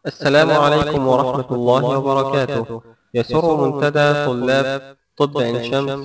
السلام عليكم ورحمة الله وبركاته يسر منتدى طلاب طب عين شمس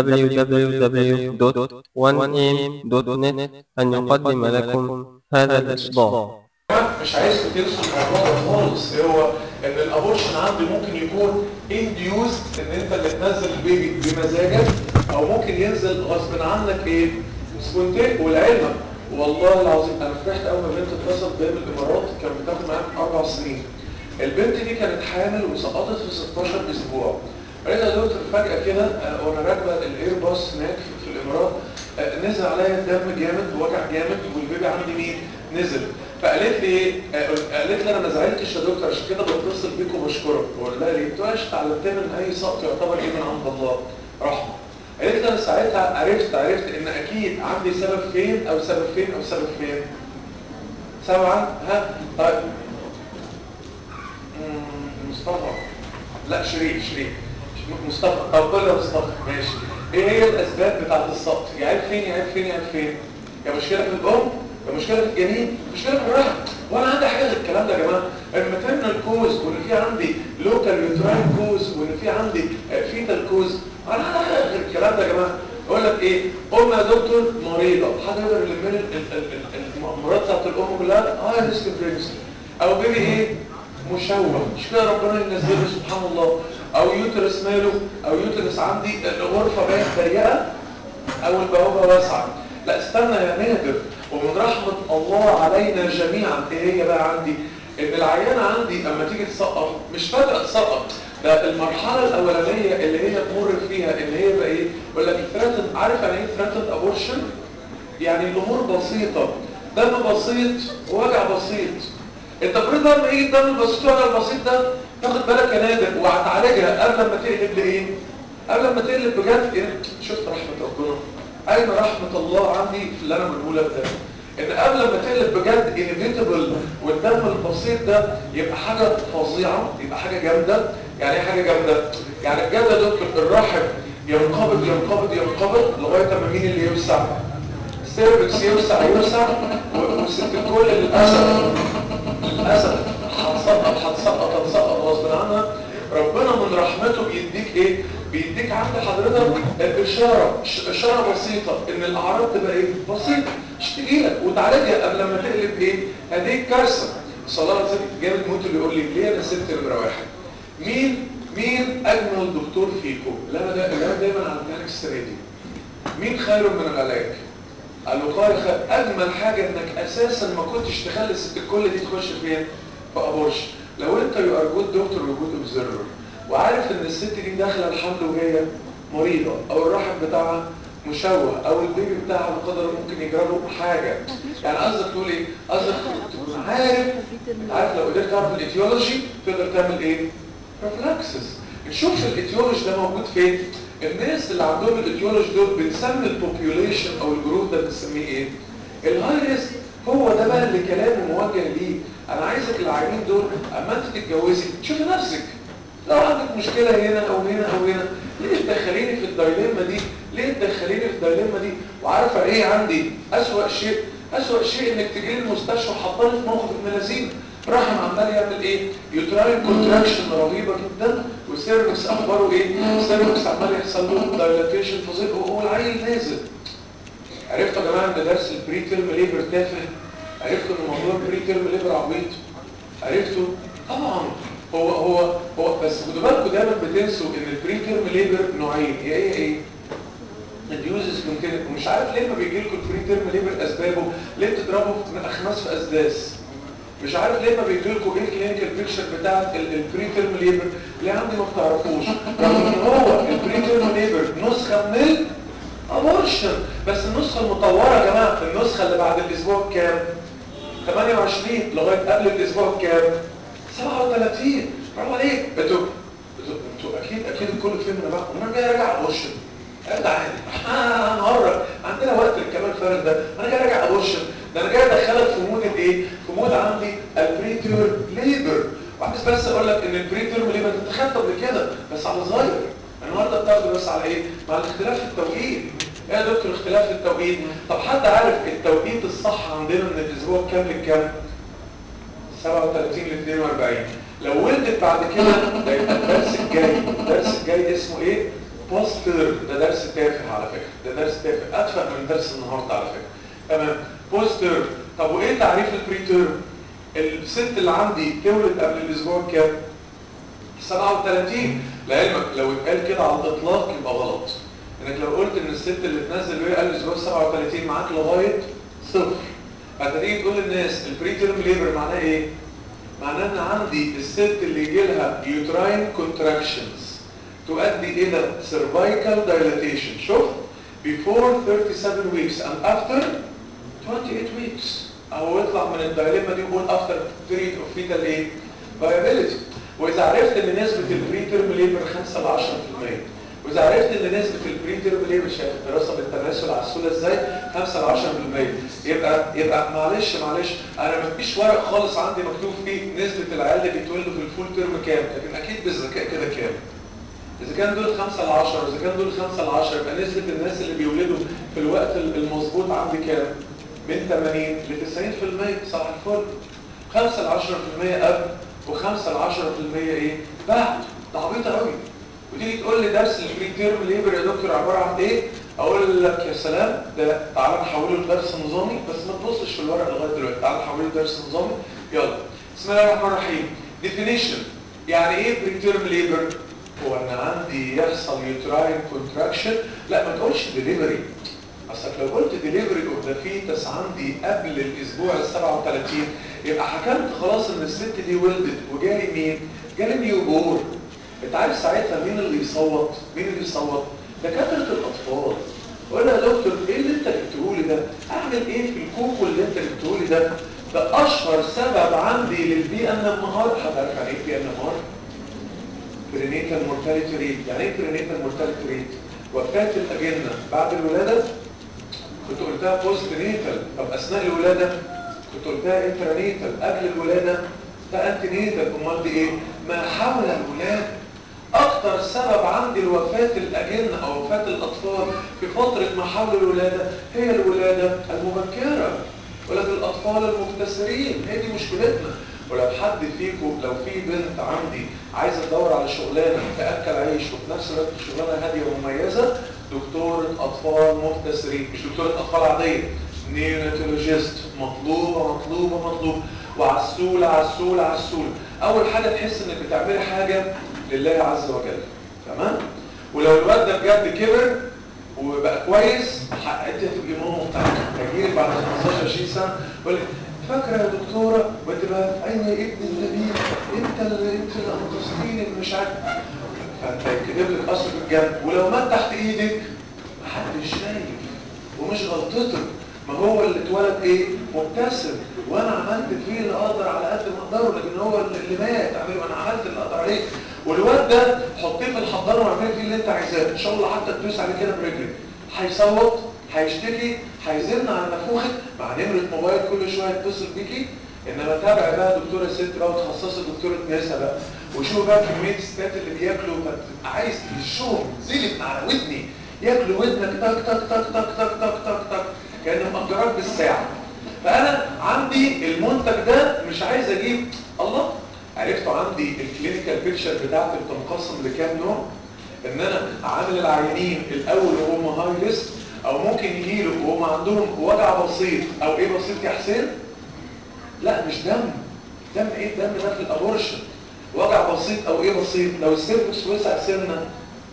www.1am.net أن يقدم لكم هذا الإصدار مش عايزكم تنسوا الموضوع ده خالص هو ان الابورشن عندي ممكن يكون انديوست ان انت اللي تنزل البيبي بمزاجك او ممكن ينزل غصب عنك ايه سبونتين والعلم والله العظيم انا فرحت اول ما بنت اتصلت بيا من الامارات كان بتاخد معايا اربع سنين البنت دي كانت حامل وسقطت في 16 اسبوع قالت يا دكتور فجاه كده آه، وانا راكبه الاير باص هناك في, في الامارات آه، نزل عليا دم جامد ووجع جامد والبيبي عندي مين نزل فقالت لي ايه آه، قالت لي انا ما زعلتش يا دكتور عشان كده بتصل بيك وبشكرك بقول لها ليه بتقولش اتعلمت من اي سقط يعتبر ايه من عند الله رحمه قالت لي انا ساعتها عرفت عرفت ان اكيد عندي سبب فين او سبب فين او سبب فين سبعه ها طيب مم، مصطفى لا شريف شريف مصطفى طب قول يا مصطفى ماشي ايه هي الاسباب بتاعت السقط يعيب فين يعيب فين يعيب فين يا مشكله في الام يا مشكله في الجنين مشكله في الرحم وانا عندي حاجه غير الكلام ده يا جماعه الماتيرنال كوز وان في عندي لوكال يوتراين كوز وان في عندي فيتال كوز انا عندي حاجه غير الكلام ده يا جماعه اقول لك ايه ام يا دكتور مريضه حد يقدر يلم لي ال- ال- ال- الامراض بتاعت الام كلها اه ريسك برينسي او بيبي ايه مشوه مش كده ربنا ينزله سبحان الله او يوترس ماله او يوترس عندي الغرفه بقت ضيقه او البوابه واسعه لا استنى يا نادر ومن رحمه الله علينا جميعا ايه هي بقى عندي ان العيانه عندي اما تيجي تسقط مش فجاه تسقط ده المرحله الاولانيه اللي هي تمر فيها اللي هي بقى ايه يقول لك ثراتن عارف يعني ايه ثراتن ابورشن يعني الامور بسيطه دم بسيط ووجع بسيط انت كل ده لما يجي الدم البسيط ولا البسيط ده تاخد بالك يا نادر وهتعالجها قبل ما تقلب لايه قبل ما تقلب بجد إيه؟ شفت رحمه ربنا اين رحمه الله عندي في اللي انا بقوله لك ده ان قبل ما تقلب بجد انيفيتابل والدم البسيط ده يبقى حاجه فظيعه يبقى حاجه جامده يعني ايه حاجه جامده يعني بجد يا دكتور الرحم ينقبض ينقبض ينقبض لغايه ما مين اللي يوسع السيرفكس يوسع يوسع و- والست الكل للاسف للاسف هتسقط هتسقط هتسقط غصب عنها ربنا من رحمته بيديك ايه بيديك عند حضرتك اشاره ش- اشاره بسيطه ان الاعراض تبقى ايه بسيطه مش تجيلك وتعالجها قبل ما تقلب ايه هديك كارثه صلى الله عليه وسلم جامد موت اللي يقول لي ليه انا سبت نمره واحد مين مين اجمل دكتور فيكم لا انا دا- اللي أنا دايما على الامتحان السنه دي مين خير من العلاج الوقايه خير اجمل حاجه انك اساسا ما كنتش تخلي الست الكل دي تخش فين في ابورش لو انت يو ار جود دكتور وجود اوبزرفر وعارف ان الست دي داخله الحمل وهي مريضه او الرحم بتاعها مشوه او البيبي بتاعها لا قدر الله ممكن يجرى له حاجه يعني قصدك تقول ايه قصدك تكون عارف عارف لو قدرت تعرف الايتيولوجي تقدر تعمل ايه بروفلاكسس نشوف الايتيولوجي ده موجود فين الناس اللي عندهم الايتيولوجي دول بنسمي البوبيوليشن او الجروب ده بنسميه ايه الهاي ريسك هو ده بقى اللي كلامي موجه ليه انا عايزك العيانين دول اما انت تتجوزي شوفي نفسك لو عندك مشكلة هنا او هنا او هنا ليه تدخليني في الدايليما دي ليه تدخليني في الدايليما دي وعارفة ايه عندي اسوأ شيء اسوأ شيء انك تجي المستشفى حاطاني في موقف ابن لذيذ رحم عمال يعمل ايه يوتراين كونتراكشن رهيبة جدا والسيرفكس اخباره ايه السيرفكس عمال يحصل له دايلاتيشن فظيع هو العيل نازل عرفتوا يا جماعه ان درس البري تيرم ليبر تافه عرفتوا ان موضوع البري تيرم ليبر عبيط عرفتوا طبعا هو هو هو بس خدوا بالكم دايما بتنسوا ان البري تيرم ليبر نوعين يا ايه ايه الديوزز كونتيننت ومش عارف ليه ما بيجي لكم البري تيرم ليبر اسبابه ليه بتضربوا في اخماس في اسداس مش عارف ليه ما بيجي لكم ايه الكلينيكال بيكتشر بتاعت البري تيرم ليبر ليه عندي ما بتعرفوش رغم ان هو البري تيرم ليبر نسخه من ابورشن بس النسخه المطوره يا جماعه النسخه اللي بعد الاسبوع كام 28 لغايه قبل الاسبوع كام 37 برافو عليك انتوا انتوا انتوا اكيد اكيد الكل فهمنا بقى وانا جاي راجع ابورشن ابدا عادي احنا هنهرج عندنا وقت الكلام الفارغ ده انا جاي راجع ابورشن ده انا جاي ادخلك في مود الايه في مود عندي البريتير ليبر وعايز بس اقول لك ان البريتير ليبر انت خدته قبل كده بس على صغير النهارده بتاخده بس على ايه مع الاختلاف في التوقيت ايه يا دكتور اختلاف في التوقيت طب حد عارف التوقيت الصح عندنا من الاسبوع كام لكام 37 ل 42 لو ولدت بعد كده ده يبقى الدرس الجاي الدرس الجاي اسمه ايه بوستر ده درس تافه على فكره ده درس تافه اتفه من درس النهارده على فكره تمام بوستر طب وايه تعريف البريتيرم الست اللي عندي تولد قبل الاسبوع كام 37 لعلمك لو اتقال كده على الاطلاق يبقى غلط انك لو قلت ان الست اللي تنزل وهي قبل الاسبوع 37 معاك لغايه صفر هتيجي تقول للناس البريتيرم ليبر معناه ايه معناه ان عندي الست اللي يجي لها يوتراين كونتراكشنز تؤدي الى cervical dilatation شوف before 37 weeks and after 28 weeks او يطلع من الدايليما دي ويقول after period of fetal ايه viability واذا عرفت ان نسبه البريتيرم ليبر 5 ل 10% واذا عرفت ان نسبه البريتيرم ليبر شايف الدراسه بالتماثل على السوله ازاي 5 ل 10% يبقى يبقى معلش معلش انا مفيش ورق خالص عندي مكتوب فيه نسبه العيال اللي بيتولدوا في الفول تيرم كام لكن اكيد بالذكاء كده كام اذا كان دول 5 ل 10 واذا كان دول 5 ل 10 يبقى نسبه الناس اللي بيولدوا في الوقت المظبوط عندي كام من 80 ل 90% صح الفل 5 ل 10% قبل و5 ل 10% ايه بعد ده عبيطه قوي وتيجي تقول لي درس البري تيرم ليبر يا دكتور عباره عن ايه اقول لك يا سلام ده تعالى نحوله لدرس نظامي بس ما تبصش في الورق لغايه دلوقتي تعالى نحوله لدرس نظامي يلا بسم الله الرحمن الرحيم ديفينيشن يعني ايه بري تيرم ليبر هو ان عندي يحصل يوتراين كونتراكشن لا ما تقولش ديليفري اصلك لو قلت ديليفري اوف ذا فيتس عندي قبل الاسبوع ال 37 يبقى حكمت خلاص ان الست دي ولدت وجالي مين؟ جالي نيو بور انت عارف ساعتها مين اللي يصوت؟ مين اللي يصوت؟ دكاتره الاطفال قول يا دكتور ايه اللي انت جبته لي ده؟ اعمل ايه في الكوكو اللي انت جبته لي ده؟ ده اشهر سبب عندي للبي ان النهار حضرتك يعني ايه بي ان النهار؟ برينيتال مورتاليتي ريت يعني ايه برينيتال مورتاليتي ريت؟ وفاه الاجنه بعد الولاده كنت قلتها بوست نيتال طب اثناء الولاده كنت قلتها انترانيتال قبل الولاده ده انتي نيتال امال دي ايه ما حول الولاده اكتر سبب عندي لوفاه الاجنه او وفاه الاطفال في فتره ما حول الولاده هي الولاده المبكره ولاد الاطفال المبتسرين هي دي مشكلتنا ولو حد فيكم لو في بنت عندي عايزه تدور على شغلانه تاكل عيش وفي نفس الوقت شغلانه هاديه ومميزه دكتوره اطفال مبتسرين مش دكتوره اطفال عاديه نيوناتولوجيست مطلوبه مطلوبه مطلوبه وعسوله عسوله عسوله اول حاجه تحس انك بتعملي حاجه لله عز وجل تمام ولو الواد ده بجد كبر وبقى كويس انت هتبقي ماما بتاعتك هيجيلك بعد 15 20 سنه يقول لك فاكره يا دكتوره وانت بقى في اين ابن النبي انت اللي انت اللي انقذتيني مش عارف فانت يكتب لك اصل في الجنب ولو مات تحت ايدك محدش شايف ومش غلطته ما هو اللي اتولد ايه مبتسم وانا عملت فيه اللي اقدر على قد ما اقدر لكن هو اللي مات اعمله انا عملت اللي اقدر عليه والواد ده حطيه في الحضانه واعمل فيه اللي انت عايزاه ان شاء الله حتى تدوس عليه كده برجلك هيصوت هيشتكي هيزن على نافوخك مع نمره موبايل كل شويه يتصل بيكي انما تابع بقى دكتوره ست بقى وتخصصي دكتوره نسا بقى وشوف بقى كميه الستات اللي بياكلوا عايز تشوفهم زلت على ودني ياكلوا ودنك تك تك تك تك تك تك تك تك كان مقدرات بالساعه فانا عندي المنتج ده مش عايز اجيب الله عرفتوا عندي الكلينيكال بيكتشر بتاعتي بتنقسم لكام نوع ان انا عامل العيانين الاول وهم هاي ريسك او ممكن يجيله وهم عندهم وجع بسيط او ايه بسيط يا حسين لا مش دم دم ايه الدم ده في الابورشن وجع بسيط او ايه بسيط لو السيرفكس وسع سنه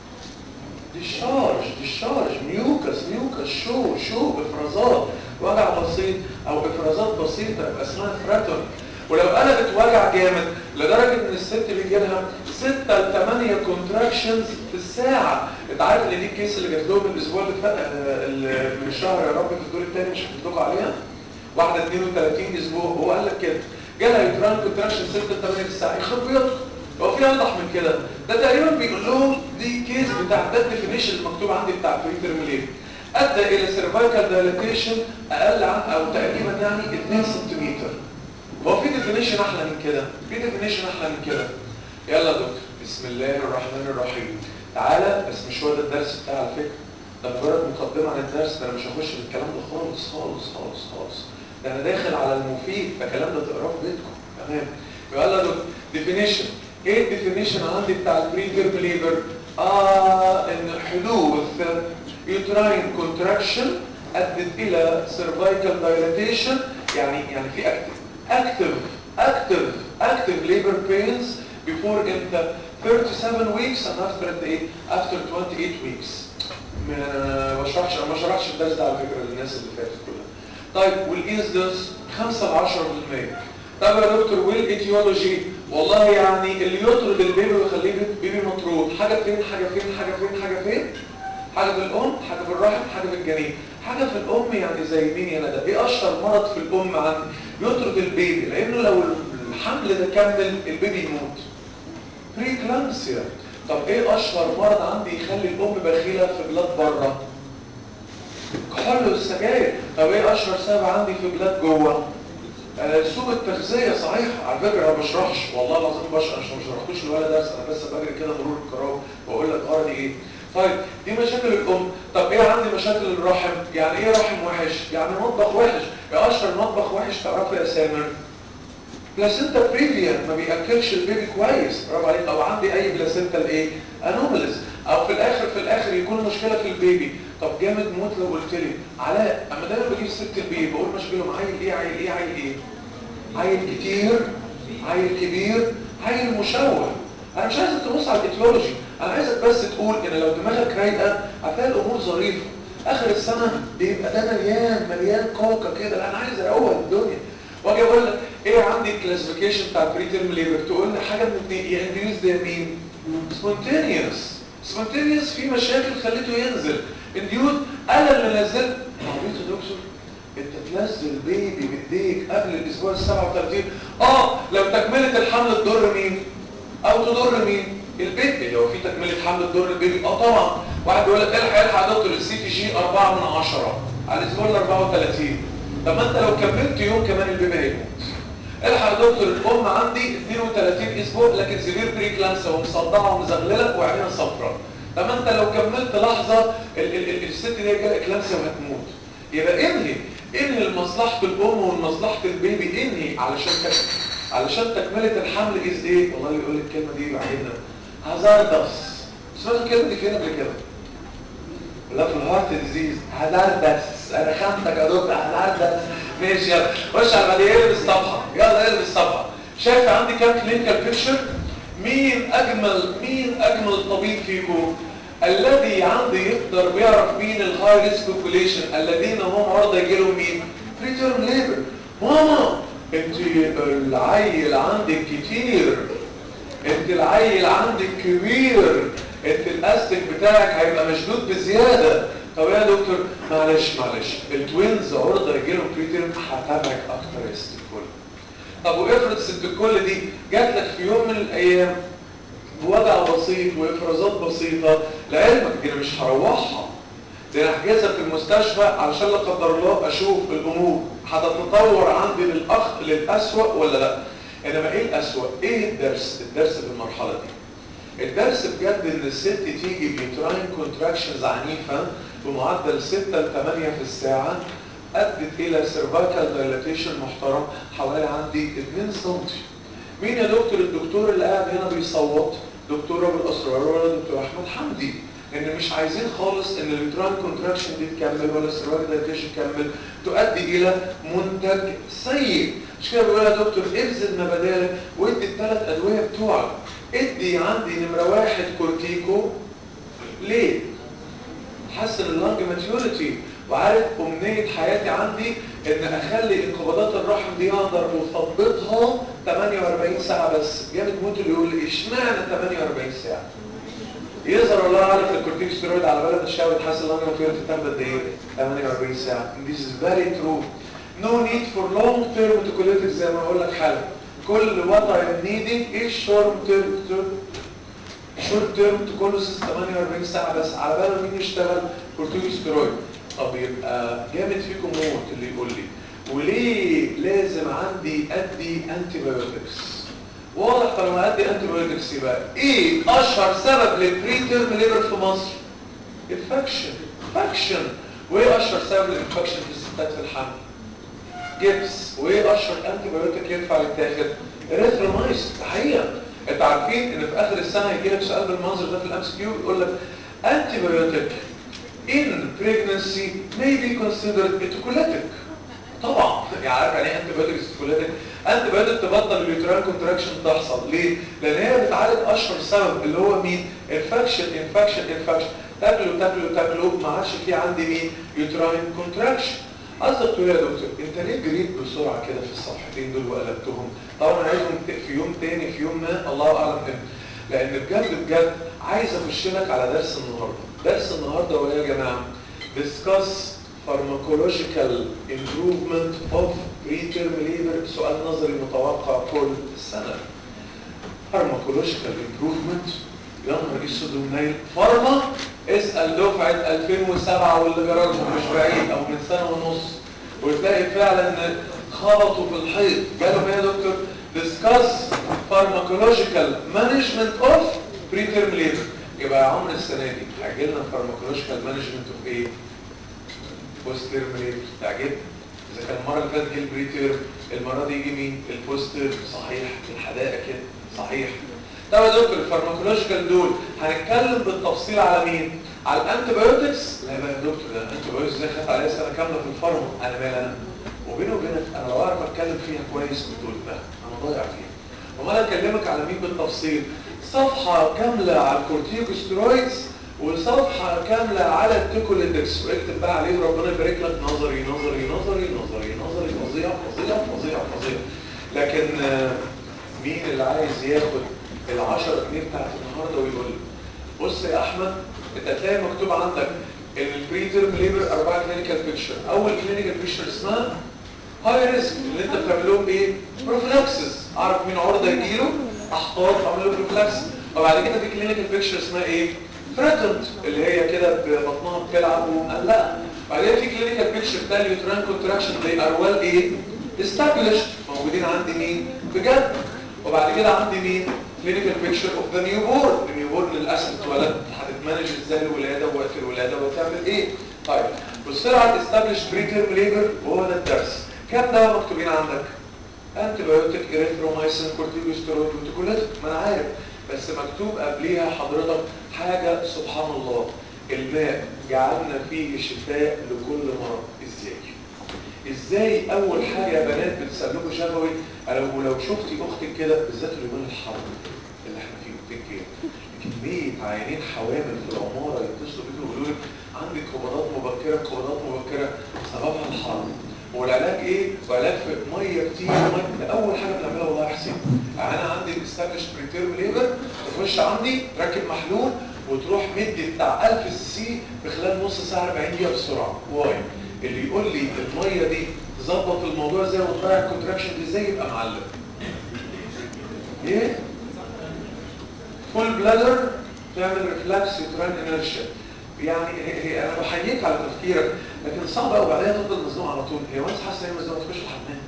ديشارج ديشارج ميوكس ميوكس شو شو افرازات وجع بسيط او افرازات بسيطه يبقى اسمها فراتون ولو قلبت وجع جامد لدرجه ان الست بيجي لها 6 ل 8 كونتراكشنز في الساعه انت عارف ان دي الكيس اللي جات لهم الاسبوع اللي فات من الشهر يا رب في الدور الثاني مش هتطلقوا عليها واحده 32 اسبوع هو قال لك كده جالها يوتران كونتراكشن 6 ل 8 في الساعه يخرب بيض هو في اوضح من كده ده تقريبا بيقول لهم دي كيس بتاع ده الديفينيشن المكتوب عندي بتاع البريترميلين ادى الى سيرفايكال دايليتيشن اقل عن او تقريبا يعني 2 سنتيمتر هو في ديفينيشن احلى من كده في ديفينيشن احلى من كده يلا يا دكتور بسم الله الرحمن الرحيم تعالى بس مش هو ده الدرس بتاع الفكره ده مجرد مقدمه عن الدرس ده انا مش هخش في الكلام ده خالص خالص خالص خالص ده انا داخل على المفيد ده كلام ده تقراه في بيتكم تمام يلا دكتور ديفينيشن ايه الديفينيشن عندي بتاع البريتيرم ليبر اه ان حدوث يوتراين كونتراكشن ادت الى سيرفايكال دايلاتيشن يعني يعني في اكتف اكتف اكتف اكتف ليبر بينز before امتى 37 weeks and after قد ايه after 28 weeks ما بشرحش انا ما شرحش الدرس ده على فكره للناس اللي فاتت كلها طيب والانسدنس 5 ل 10% طب يا دكتور والايتيولوجي والله يعني اللي يطرد البيبي ويخليه بيبي مطرود حاجه فين حاجه فين حاجه فين حاجه فين حاجه في الام حاجه في الرحم حاجه في الجنين حاجه في الام يعني زي مين يا ندى ايه اشهر مرض في الام عندي يطرد البيبي لانه لو الحمل ده كمل البيبي يموت بريكلامسيا طب ايه اشهر مرض عندي يخلي الام بخيله في بلاد بره كحول والسجاير طب ايه اشهر سبب عندي في بلاد جوه آه سوء التغذيه صحيح على فكره انا ما بشرحش والله العظيم بشرح مش ما شرحتوش لولا درس انا بس بجري كده مرور الكرام واقول لك غرضي ايه طيب دي مشاكل الام طب ايه عندي مشاكل الرحم يعني ايه رحم وحش يعني مطبخ وحش يا اشهر مطبخ وحش تعرفه يا سامر بلاسنتا بريفيا ما بياكلش البيبي كويس برافو عليك او عندي اي بلاسنتا الايه انوماليز او في الاخر في الاخر يكون مشكله في البيبي طب جامد موت لو قلت لي علاء اما دايما بجيب سيره البيبي بقول مشكلهم عيل ايه عيل ايه عيل ايه عيل كتير عيل كبير عيل مشوه انا مش عايزك تبص على الايتيولوجي انا عايزك بس تقول ان لو دماغك رايقه هتلاقي الامور ظريفه اخر السنه بيبقى ده مليان مليان كوكا كده لا انا عايز اروق الدنيا واجي اقول لك ايه عندي الكلاسيفيكيشن بتاع البريتيرم ليبر تقول لي حاجه من اثنين يا انديوز ده مين سبونتينيوس سبونتينيوس في مشاكل خليته ينزل انديوز انا اللي نزلت عبيط يا دكتور انت تنزل بيبي بايديك قبل الاسبوع ال 37 اه لو تكمله الحمل تضر مين او تضر مين البيبي لو في تكمله حمل تضر البيبي اه طبعا واحد يقول لك الحق الحق يا دكتور السي تي جي 4 من 10 على الاسبوع ال 34 طب ما انت لو كملت يوم كمان البيبي هيموت الحق يا دكتور الام عندي 32 اسبوع لكن سيفير بريكلامسا ومصدعه ومزغلله وعينها صفراء طب ما انت لو كملت لحظه ال ال ال الست دي جالها اكلامسا وهتموت يبقى انهي انهي لمصلحه الام ولمصلحه البيبي انهي علشان تك... علشان تكمله الحمل از ايه والله اللي يقول لي الكلمه دي بعدين هازاردس سمعتوا الكلمه دي فين قبل كده لا في الهارت ديزيز هازاردس انا خمتك يا دكتور هازاردس ماشي يلا خش على بعدين اقلب الصفحه يلا اقلب الصفحه شايف عندي كام كلينيكال بيكتشر مين اجمل مين اجمل طبيب فيكم الذي عندي يقدر بيعرف مين الهاي ريسك بوبوليشن الذين هم عرضه يجي لهم مين بريتيرم ليبر ماما انت العيل عندك كتير انت العيل عندك كبير انت الاستك بتاعك هيبقى مشدود بزياده طب يا دكتور معلش معلش التوينز عرضه يجي لهم بريتيرم هتابعك اكتر يا ست الكل طب وافرض ست الكل دي جات لك في يوم من الايام بوجع بسيط وافرازات بسيطه لعلمك دي انا مش هروحها دي انا احجزها في المستشفى علشان لا قدر الله اشوف الامور هتتطور عندي للاخ للاسوأ ولا لا انما ايه الاسوأ ايه الدرس الدرس في المرحله دي الدرس بجد ان الست تيجي بيوتراين كونتراكشنز عنيفه بمعدل 6 ل 8 في الساعه ادت الى سيرفايكال دايلاتيشن محترم حوالي عندي 2 سم مين يا دكتور الدكتور اللي قاعد هنا بيصوت دكتور ابو الاسرار ولا دكتور احمد حمدي ان مش عايزين خالص ان اليوتراين كونتراكشن دي تكمل ولا السيرفايكال دايلاتيشن تكمل تؤدي الى منتج سيء مش كده بقول يا دكتور ابذل ما بدالك وادي الثلاث ادويه بتوعك ادي عندي نمره واحد كورتيكو ليه؟ حسن اللنج ماتيوريتي وعارف امنيه حياتي عندي ان اخلي انقباضات الرحم دي اقدر اثبطها 48 ساعه بس جامد موت اللي يقول لي اشمعنى 48 ساعه يظهر الله اعلم في الكورتيكوستيرويد على بال ما الشهوه تحسن اللنج ماتيوريتي تاخد قد ايه 48 ساعه this is very true no need for long term tocolytics زي ما اقول لك حالا كل what I am needing is short term شورت تيرم تكولوسيس 48 ساعه بس على بال مين يشتغل كورتيكوستيرويد طب يبقى جامد فيكم موت اللي يقول لي وليه لازم عندي ادي انتي بايوتكس واضح طالما ادي انتي بايوتكس يبقى ايه اشهر سبب للبري تيرم ليبر في مصر انفكشن انفكشن وايه اشهر سبب للانفكشن في الستات في الحمل جبس وايه اشهر انتي بايوتيك ينفع يتاخد اريثرومايسين حقيقه انت عارفين ان في اخر السنه يجي لك سؤال بالمنظر ده في الام اس كيو يقول لك antibiotic in pregnancy may be considered eticolytic طبعا يعني عارف يعني ايه انتي ستيكولاتيك انتي بايوتيك تبطل اليوترال كونتراكشن تحصل ليه لان هي بتعالج اشهر سبب اللي هو مين انفكشن انفكشن انفكشن تاكلوا تاكلوا تاكلوا ما عادش في عندي مين يوتراين كونتراكشن قصدك تقول يا دكتور انت ليه جريت بسرعه كده في الصفحتين دول وقلبتهم طبعا انا عايزهم في يوم تاني في يوم ما الله اعلم امتى لان بجد بجد عايز اخش لك على درس النهارده درس النهارده هو ايه يا جماعه discuss pharmacological improvement of preterm labor سؤال نظري متوقع كل سنة pharmacological improvement يا نهار اسود ومنيل فارما اسأل دفعة 2007 واللي جرالهم مش بعيد او من سنة ونص وتلاقي فعلا ان خبطوا في الحيط قالوا ايه يا دكتور discuss pharmacological management of preterm labor يبقى يا عمرو السنة دي هيجي لنا pharmacological management of ايه بوست تيرم ليه تعجب اذا كان المره اللي فاتت جه البري تيرم المره دي يجي مين البوست تيرم صحيح في الحدائق كده صحيح طب يا دكتور الفارماكولوجيكال دول هنتكلم بالتفصيل على مين على الانتي بايوتكس لا بقى يا دكتور ده الانتي بايوتكس ازاي خدت عليها سنه كامله في الفارما انا مال انا وبيني وبينك انا لو اعرف اتكلم فيها كويس كنت قلتها انا ضايع فيها امال اكلمك على مين بالتفصيل صفحه كامله على الكورتيكوستيرويدز وصفحة كاملة على التيكول اندكس واكتب بقى عليه ربنا يبارك لك نظري نظري نظري نظري نظري فظيع فظيع فظيع فظيع لكن مين اللي عايز ياخد العشرة جنيه بتاعت النهارده ويقول لي بص يا احمد انت هتلاقي مكتوب عندك ان البريترم ليبر اربعة كلينيكال بيكتشر اول كلينيكال بيكتشر اسمها هاي ريسك اللي انت بتعمل لهم ايه؟ بروفلاكسس اعرف مين عرضه يجيله احتاط اعمل له بروفلاكسس وبعد كده في كلينيكال بيكتشر اسمها ايه؟ ثريتند اللي هي كده ببطنها بتلعب ومقلقه بعدين في كلينيكال بيكتشر بتاع اليوتران كونتراكشن دي ار ويل ايه استابليشد موجودين عندي مين بجد وبعد كده عندي مين كلينيكال بيكتشر اوف ذا نيو بورن النيو بورن للاسف اتولد هتتمانج ازاي الولاده ووقت الولاده وتعمل ايه طيب بص على الاستابليش بري تيرم ليبر وهو ده الدرس كام دواء مكتوبين عندك انتي بايوتيك اريثرومايسين كورتيكوستيرويد وتيكوليتيك ما انا عارف بس مكتوب قبليها حضرتك حاجة سبحان الله الماء جعلنا فيه شفاء لكل مرض ازاي ازاي اول حاجة يا بنات بتسلكوا شفوي لو لو شفتي اختك كده بالذات اليومين الحر اللي احنا فيه كده كمية عيانين حوامل في العمارة يتصلوا بيكم ويقولوا لك عندك قبضات مبكرة قبضات مبكرة سببها الحر والعلاج ايه؟ وعلاج في ميه كتير ميه ده اول حاجه بنعملها والله يا حسين يعني انا عندي الاستابلش بريتيرم ليبر تخش عندي راكب محلول وتروح مدي بتاع 1000 سي في خلال نص ساعه 40 دقيقه بسرعه واي اللي يقول لي الميه دي تظبط الموضوع ازاي وتضيع الكونتراكشن دي ازاي يبقى معلم ايه فول بلادر تعمل ريفلاكس يوتران انرشيا يعني هي, هي انا بحييك على تفكيرك لكن صعب قوي بعدها تفضل مزنوق على طول هي وانت حاسه ان هي مزنوقه تخش الحمام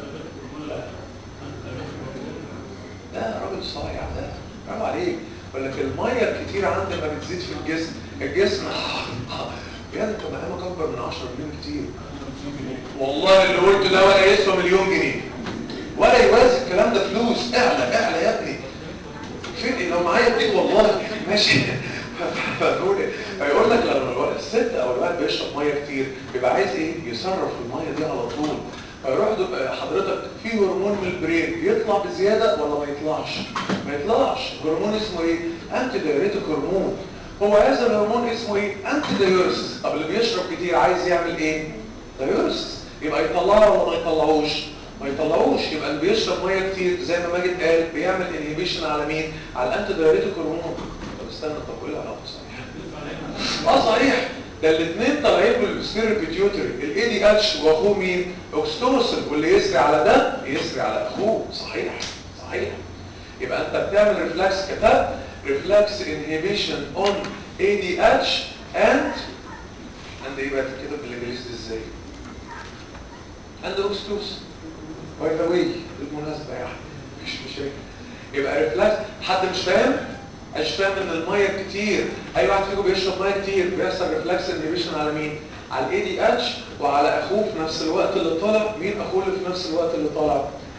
ده راجل صايع ده برافو عليك ولا في الميه الكتير عندي ما بتزيد في الجسم الجسم يا انت مقامك اكبر من 10 مليون كتير والله اللي قلته ده ولا يسوى مليون جنيه ولا يوازي الكلام ده فلوس اعلى اعلى يا ابني فين لو معايا اديك والله ماشي فنقول فيقول لك لما الست او الولد بيشرب ميه كتير بيبقى عايز ايه يصرف الميه دي على طول فيروح حضرتك في هرمون من البرين يطلع بزياده ولا ما يطلعش ما يطلعش هرمون اسمه ايه انتي دايوريتيك هرمون هو هذا الهرمون اسمه ايه انتي دايوريسيس طب اللي بيشرب كتير عايز يعمل ايه دايوريسيس يبقى يطلعه ولا ما يطلعوش ما يطلعوش يبقى اللي بيشرب ميه كتير زي ما ماجد قال بيعمل انهبيشن على مين على الانتي دايوريتيك هرمون طب استنى طب ايه العلاقه صحيح اه صحيح ده الاثنين طالعين بالسير بيتيوتري الاي دي اتش واخوه مين اوكستوسن واللي يسري على ده يسري على اخوه صحيح صحيح يبقى انت بتعمل ريفلكس كتاب ريفلكس انهبيشن اون اي دي اتش اند اند ايه بقى كده بالانجليزي ازاي اند اوكستوسن باي ذا واي بالمناسبه يعني مفيش مشاكل يبقى ريفلكس حد مش فاهم مش فاهم ان الميه كتير اي واحد فيكم بيشرب ميه كتير بيحصل ريفلكس انهبيشن على مين على الاي دي اتش وعلى اخوه في نفس الوقت اللي طالع مين اخوه اللي في نفس الوقت اللي طالع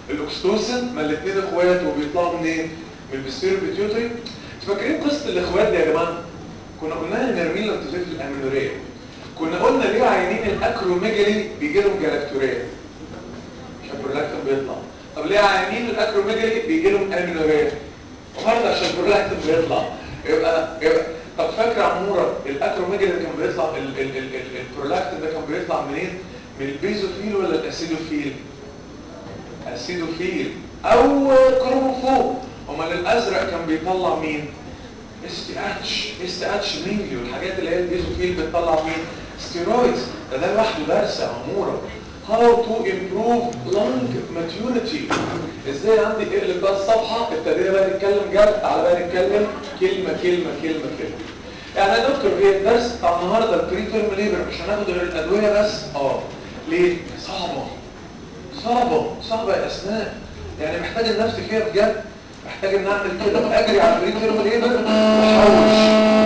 الاكستوسن ما الاثنين اخوات وبيطلعوا منين من البستيرو بيتيوتري فاكرين قصه الاخوات دي يا جماعه كنا قلناها نرمين لو تزيد الامينوريه كنا قلنا ليه عيانين الاكروميجالي بيجي لهم جلاكتوريه عشان البرولاكتين بيطلع طب ليه عيانين الاكروميجالي بيجي لهم امينوريه برضه عشان البرولاكتين بيطلع يبقى يبقى طب فاكر عموره الاكروميجالي اللي كان بيطلع ال- ال- ال- ال- البرولاكتين ده كان بيطلع منين من البيزوفيل ولا الاسيدوفيل اسيدوفيل او كروموفوب امال الازرق كان بيطلع مين اس تي اتش اس تي اتش مينلي والحاجات اللي هي البيزوفيل بتطلع مين ستيرويدز ده ده لوحده درس يا عموره how to improve lung maturity ازاي عندي اقلب بقى الصفحه ابتدينا بقى نتكلم جد تعالى بقى نتكلم كلمه كلمه كلمه كلمه يعني يا دكتور هي الدرس بتاع النهارده البري تيرم ليبر مش هناخد غير الادويه بس اه ليه صعبه صعبة صعبة يا أسماء يعني محتاج النفس فيها بجد محتاج ان اعمل كده اجري على البري تيرم ليبر واحوش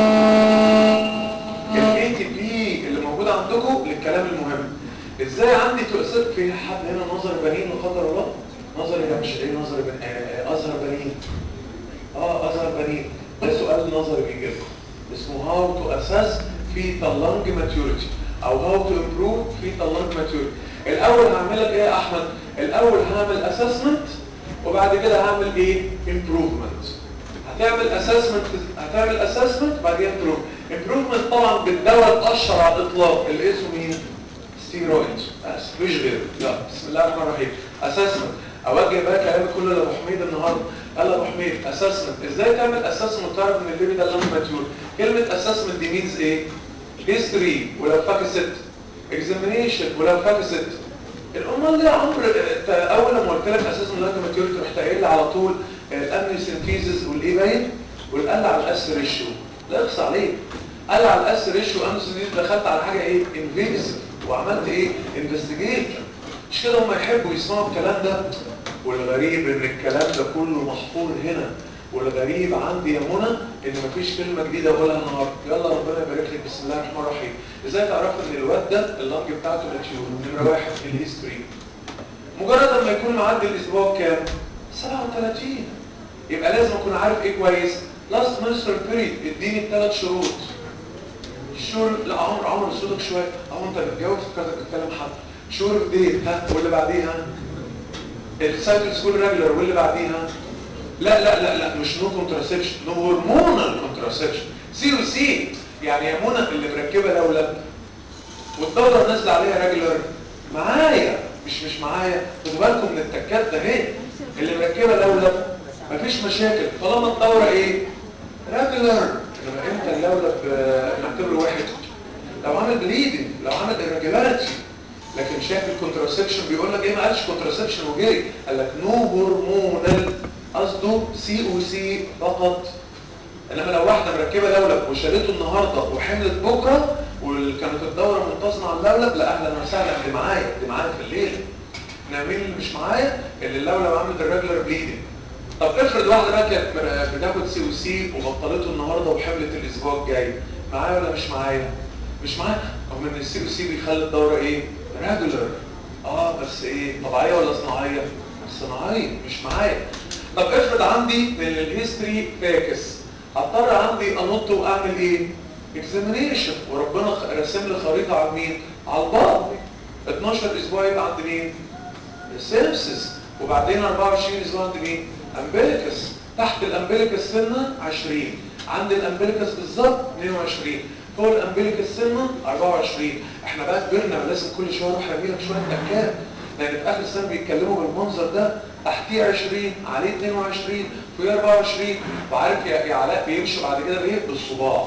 الاي تي بي اللي موجود عندكم للكلام المهم ازاي عندي تؤثر في حد هنا نظر بنين لا قدر الله نظر يا مش ايه نظر بن... آه، ازهر بنين اه ازهر بنين ده سؤال نظري بيجي لكم اسمه هاو تو اساس في لانج ماتيوريتي او هاو تو امبروف في لانج ماتيوريتي الاول هعمل لك ايه يا احمد الاول هعمل اسسمنت وبعد كده هعمل ايه امبروفمنت هتعمل اسسمنت هتعمل اسسمنت بعد كده امبروف امبروفمنت طبعا بالدواء الاشهر على الاطلاق اللي اسمه مين ستيرويد بس مفيش غيره يلا بسم الله الرحمن الرحيم اسسمنت اوجه بقى كلامي كله لابو حميد النهارده يلا ابو حميد اسسمنت ازاي تعمل اسسمنت تعرف ان الليبي ده لانج ماتيور كلمه اسسمنت دي مينز ايه هيستوري ولو فاكست اكزامينيشن ولو فاكست الامال ليه يا عمرو انت اول لما قلت لك اساسا لانج ماتيوريتي رحت قايل لي على طول الامن سنتيزز والايه باين والقل على الاس ريشيو لا اخص عليك قال على الاس ريشيو امن سنتيزز دخلت على حاجه ايه انفيزيف وعملت ايه انفستيجيشن مش كده هم يحبوا يسمعوا الكلام ده والغريب ان الكلام ده كله محفور هنا والغريب عندي يا منى ان مفيش كلمه جديده اقولها النهارده يلا ربنا يبارك لك بسم الله الرحمن الرحيم ازاي تعرف ان الواد ده اللنج بتاعته ماتيور نمره واحد في الهيستوري مجرد ما يكون معدي الاسبوع كام 37 يبقى لازم اكون عارف ايه كويس لاست menstrual period اديني الثلاث شروط الشهور لا عمر عمر صوتك شويه اهو انت بتجاوب كذا بتتكلم حد شهور في ديت ها واللي بعديها السايكل سكول ريجولار واللي بعديها لا لا لا لا مش نو كونتراسبشن نو هرمونال كونتراسبشن سي و سي يعني يا منى اللي مركبه لولب والدوره نازله عليها ريجولار معايا مش مش معايا خدوا بالكم من التكات ده اهي اللي مركبه لولب مفيش مشاكل طالما الدوره ايه ريجولار انما امتى اللولب آه، نعتبره واحد لو عمل بليدنج لو عمل irregularity لكن شايف الكونتراسبشن بيقول لك ايه ما قالش كونتراسبشن وجري قال لك نو هرمونال قصده سي او سي فقط انما لو واحده مركبه لولب وشالته النهارده وحملت بكره وكانت الدوره منتظمه على اللولب لا اهلا وسهلا اللي معايا اللي معايا في الليل انما مين اللي مش معايا اللي اللولب عملت الريجولار بليدنج طب افرض واحده بقى كانت مر- بتاخد سي او سي وبطلته النهارده وحملت الاسبوع الجاي معايا ولا مش معايا مش معايا رغم ان السي او سي بيخلي الدوره ايه ريجولار اه بس ايه طبيعيه ولا صناعيه صناعيه مش معايا طب افرض عندي من الهيستوري فاكس هضطر عندي انط واعمل ايه اكزامينيشن وربنا خ- رسم لي خريطه على مين على البطن 12 اسبوع يبقى عند مين السيرسس وبعدين 24 اسبوع عند مين امبليكس تحت الامبليكس سنه 20 عند الامبليكس بالظبط 22 فوق الامبليكس سنه 24 احنا بقى كبرنا ولازم كل شويه اروح ارمي لك شويه تكات لان في اخر السنه بيتكلموا بالمنظر ده تحتيه 20 عليه 22 فوقيه 24 وعارف يا يا علاء بيمشوا بعد كده بايه بالصباع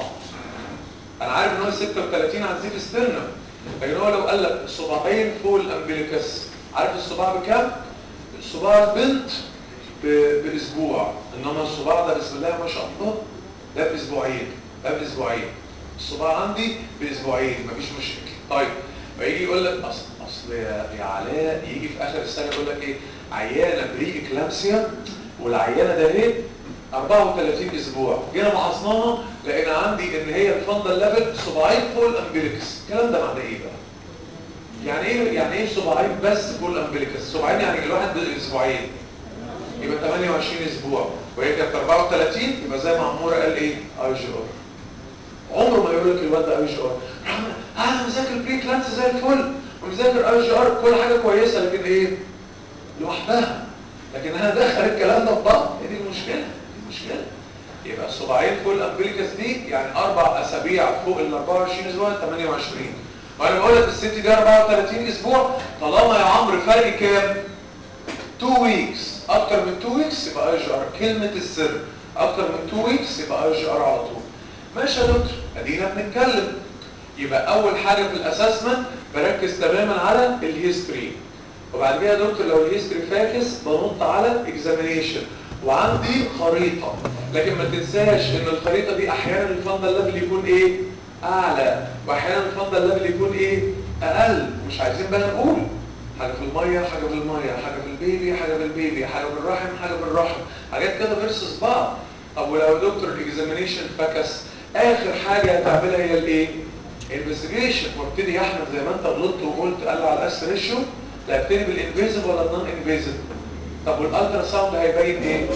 انا عارف ان هو 36 على الزيف ستيرنم لكن هو لو قال لك الصباعين فوق الامبليكس عارف الصباع بكام الصباع البنت ب- باسبوع انما الصباع ده بسم الله ما شاء الله ده باسبوعين ده باسبوعين الصباع عندي باسبوعين مفيش مشاكل طيب فيجي يقول لك اصل اصل يا يا علاء يجي في اخر السنه يقول لك ايه عيانه بري اكلامسيا والعيانه ده ايه 34 اسبوع جينا فحصناها لقينا عندي ان هي الفندل ليفل صباعين فوق الامبليكس الكلام ده معناه ايه بقى يعني ايه يعني ايه صباعين بس فول امبليكس صباعين يعني الواحد اسبوعين يبقى 28 اسبوع وهي كانت 34 يبقى زي ما عموره قال ايه اي جي ار عمره ما يقول لك الواد ده اي جي ار انا مذاكر بري كلانس زي الفل ومذاكر اي جي ار كل حاجه كويسه لكن ايه لوحدها لكن انا دخل الكلام ده في بعض هي دي المشكله دي المشكله يبقى الصباعين فول امبليكس دي يعني اربع اسابيع فوق ال 24 اسبوع 28 وانا بقول لك الست دي 34 اسبوع طالما يا عمرو فرق كام 2 ويكس اكتر من 2 ويكس يبقى اي جي ار كلمه السر اكتر من 2 ويكس يبقى اي جي ار على طول ماشي يا دكتور ادينا بنتكلم يبقى اول حاجه في الاسسمنت بركز تماما على الهيستوري وبعد كده يا دكتور لو الهيستوري فاكس بنط على اكزامينيشن وعندي خريطه لكن ما تنساش ان الخريطه دي احيانا الفندل ليفل يكون ايه اعلى واحيانا الفندل ليفل يكون ايه اقل مش عايزين بقى نقول حاجه في الميه حاجه في الميه حاجه في البيبي حاجه في البيبي حاجه في الرحم حاجه في الرحم حاجات كده فيرسس بعض طب ولو يا دكتور الاكزامينيشن فكس اخر حاجه هتعملها هي الايه انفستيجيشن وابتدي يا احمد زي ما انت غلطت وقلت قال على الاس ريشيو لا ابتدي بالانفيزيف ولا النون انفيزيف طب والالترا ساوند هيبين ايه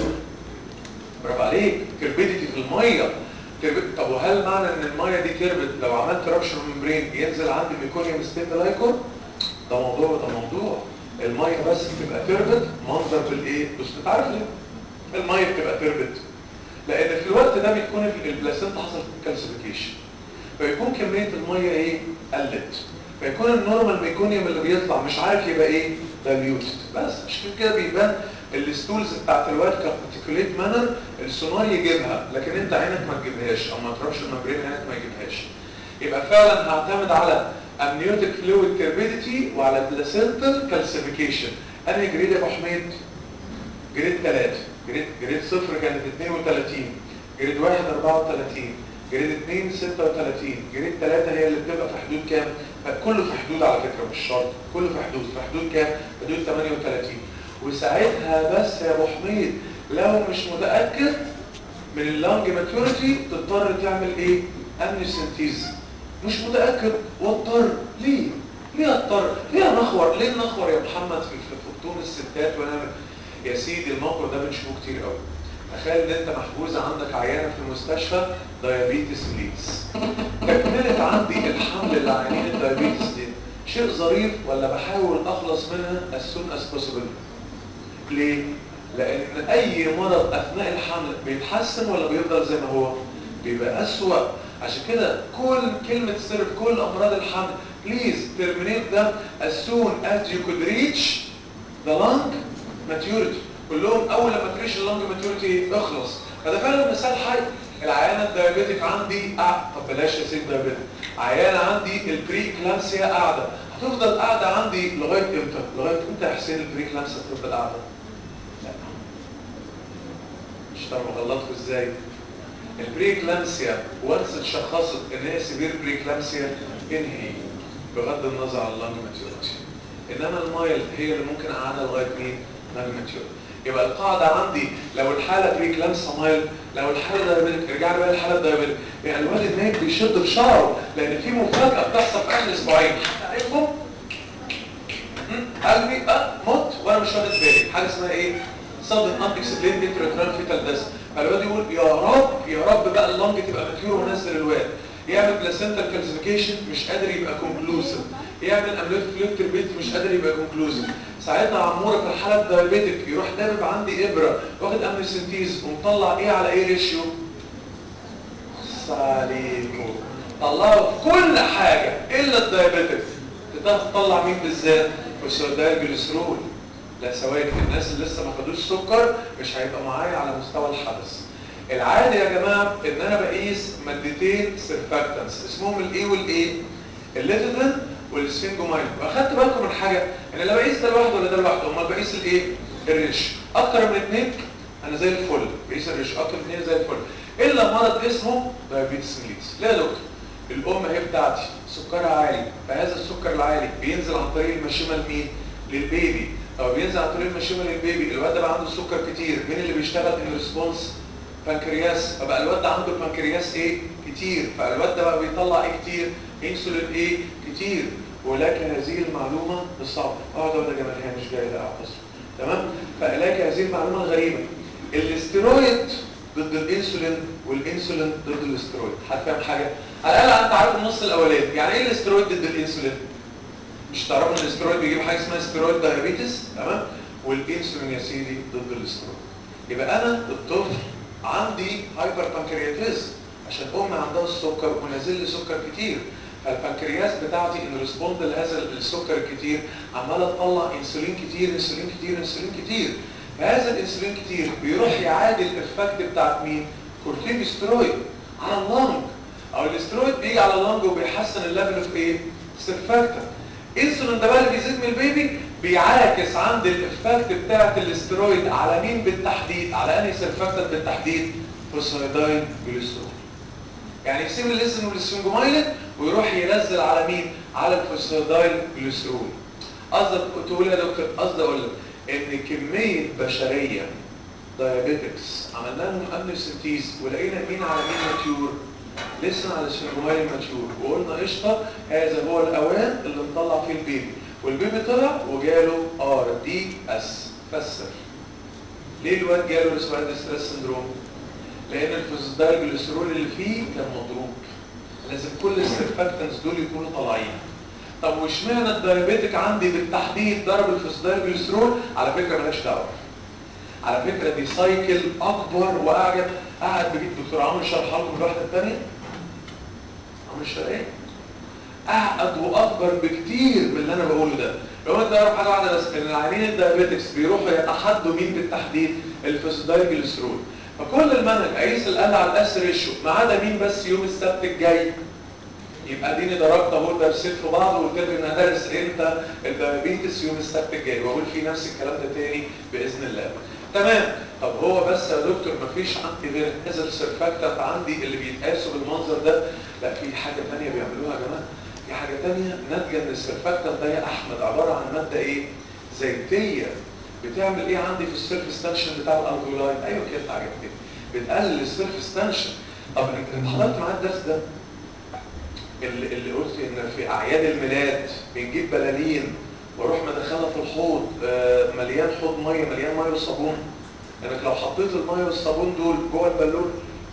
برافو عليك تربيديتي في الميه تربيد... طب وهل معنى ان الميه دي تربت لو عملت رابشر ممبرين ينزل عندي ميكونيوم ستيبلايكور ده موضوع ده موضوع الميه بس بتبقى تربت منظر بالايه بس انت عارف ليه الميه بتبقى تربت لان في الوقت ده بتكون البلاسينتا حصل كالسيفيكيشن فيكون كميه الميه ايه قلت فيكون النورمال ميكونيوم اللي بيطلع مش عارف يبقى ايه دايليوتد بس عشان كده بيبان الستولز بتاعت الواد كارتيكوليت مانر السونار يجيبها لكن انت عينك ما تجيبهاش او ما تروحش الممبرين عينك ما يجيبهاش يبقى فعلا هعتمد على امنيوتيك فلويد تربيديتي وعلى بلاسنتال كالسيفيكيشن انهي جريد يا ابو حميد جريد 3 جريد جريد 0 كانت 32 جريد 1 34 جريد 2 36 جريد 3 هي اللي بتبقى في حدود كام كله في حدود على فكره مش شرط كله في حدود في حدود كام حدود 38 وساعتها بس يا ابو حميد لو مش متاكد من اللانج ماتيوريتي تضطر تعمل ايه امنيسنتيز مش متاكد واضطر ليه ليه اضطر ليه نخور ليه نخور يا محمد في في بطون الستات وانا يا سيدي الموقف ده بنشوفه كتير قوي تخيل ان انت محجوزه عندك عيانه في المستشفى دايابيتس ليدز تكمله عندي الحمل اللي عيانين الدايابيتس دي شيء ظريف ولا بحاول اخلص منها as soon as possible ليه لان اي مرض اثناء الحمل بيتحسن ولا بيفضل زي ما هو بيبقى اسوأ عشان كده كل كلمة سر في كل امراض الحمل please terminate them as soon as you could reach the lung maturity كلهم اول لما تريش اللونج ماتيوريتي اخلص فده فعلا مثال حي العيانه الدايابيتك عندي قاعد طب بلاش يا سيد دايابيتك عيانه عندي البري كلامسيا قاعده هتفضل قاعده عندي لغايه امتى لغايه امتى يا حسين البري كلامسيا هتفضل قاعده لا مش طب غلطكم ازاي البري كلامسيا وانس اتشخصت ان هي سيفير بري كلامسيا انهي بغض النظر عن اللونج ماتيوريتي انما المايل هي اللي ممكن اقعدها لغايه مين لونج ماتيوريتي يبقى القاعدة عندي لو الحالة بريكلامس مايل لو الحالة دايابيتك رجعنا بقى الحالة الدايابيتك يعني الواد النايم بيشد في شعره لأن في مفاجأة بتحصل في آخر أسبوعين عليكم قلبي أه مت وأنا مش واخد بالي حاجة اسمها إيه؟ sudden unexplained intrauterine fetal death فالواد يقول يا رب يا رب بقى اللنج تبقى ماتيور ونزل الواد يعمل بلاسنتال كالسيفيكيشن مش قادر يبقى كونكلوسيف يعمل املوت فلوت تربيت مش قادر يبقى كونكلوسيف ساعتها عموره في الحاله الدايابيتك يروح دابب عندي ابره واخد امنيسنتيز ومطلع ايه على ايه ريشيو عليكم طلعوا في كل حاجه الا الدايابيتك تطلع مين بالذات والسوداء الجليسرول لا سوائل الناس اللي لسه ما خدوش سكر مش هيبقى معايا على مستوى الحدث العادي يا جماعه ان انا بقيس مادتين سيرفاكتنس اسمهم الايه والايه الليتدن والسفنجوماين واخدت بالكم من حاجه ان لا بقيس ده لوحده ولا ده لوحده امال بقيس الايه الريش اكتر من اثنين انا زي الفل بقيس الريش اكتر من اثنين زي الفل الا مرض اسمه دايابيتس ميليتس ليه يا دكتور الام هي بتاعتي سكرها عالي فهذا السكر العالي بينزل عن طريق المشيمه لمين للبيبي او بينزل عن طريق المشيمه للبيبي الواد ده بقى عنده سكر كتير مين اللي بيشتغل ان ريسبونس بنكرياس فبقى الواد ده عنده البنكرياس ايه كتير فالواد ده بقى بيطلع ايه كتير انسولين ايه كتير ولك هذه المعلومه بالصعب اقعد اقول يا جماعه هي مش جايه لا اعتصر تمام فلك هذه المعلومه الغريبه الاسترويد ضد الانسولين والانسولين ضد الاسترويد هتفهم حاجه على الاقل انت عارف النص الاولاني يعني ايه الاسترويد ضد الانسولين مش تعرفوا ان الاسترويد بيجيب حاجه اسمها استرويد دايابيتس تمام والانسولين يا سيدي ضد الاسترويد يبقى انا الطفل عندي هايبر بانكرياتيزم عشان امي عندها السكر ونازل لي سكر كتير فالبنكرياس بتاعتي ان ريسبوند لهذا السكر الكتير عماله تطلع انسولين كتير انسولين كتير انسولين كتير فهذا الانسولين كتير بيروح يعادل الافكت بتاعت مين كورتيكوسترويد على اللنج او الاسترويد بيجي على اللنج وبيحسن الليفل اوف ايه سيرفاكتور الانسولين ده بقى اللي بيزيد من البيبي بيعاكس عند الافكت بتاعت الاسترويد على مين بالتحديد على انهي سيرفاكتور بالتحديد فوسفايدايل جليسرول يعني يسيب الاسم والسنجومايلين ويروح ينزل على مين على الفوسفايدايل جليسرول قصدك تقول يا دكتور قصدي اقول لك ان كميه بشريه دايابيتكس عملنا لهم امنيوسنتيز ولقينا مين على مين ماتيور لسه على السنجومايلين ماتيور وقلنا قشطه هذا هو الاوان اللي نطلع فيه البيبي والبيبي طلع وجاله ار دي اس فسر ليه الواد جاله ريسبيراتوري ستريس سندروم لان الفوسفاتيل جليسرول اللي فيه كان مضروب لازم كل السيرفاكتنز دول يكونوا طالعين طب واشمعنى الدايابيتك عندي بالتحديد ضرب الفوسفاتيل جليسرول على فكره مالهاش دعوه على فكره دي سايكل اكبر واعجب قاعد بجيب دكتور عمرو شرحها لكم الواحده الثانيه عمرو الشرقيه اعقد واكبر بكتير من اللي انا بقوله ده لو انت تعرف حاجه واحده بس ان العيانين الدايابيتكس بيروحوا يتحدوا مين بالتحديد الفوسفاتيل جليسرول فكل المنهج قيس القلب على الاس ريشيو ما عدا مين بس يوم السبت الجاي يبقى اديني ضربت اهو درسين في بعض وقلت لك ان هدرس امتى الدايابيتس يوم السبت الجاي واقول فيه نفس الكلام ده تاني باذن الله تمام طب هو بس يا دكتور مفيش عندي غير هذا السيرفاكتنت عندي اللي بيتقاسوا بالمنظر ده لا في حاجه ثانيه بيعملوها يا جماعه في حاجه ثانيه ناتجه ان السيرفاكتنت ده يا احمد عباره عن ماده ايه زيتيه بتعمل ايه عندي في السيرفيس تنشن بتاع الالفولاي ايوه كده عجبتني بتقلل السيرفيس تنشن طب انت حضرت معايا الدرس ده اللي, اللي قلت ان في اعياد الميلاد بنجيب بلالين واروح مدخلها في الحوض آه مليان حوض ميه مليان ميه وصابون لانك لو حطيت الميه والصابون دول جوه البالون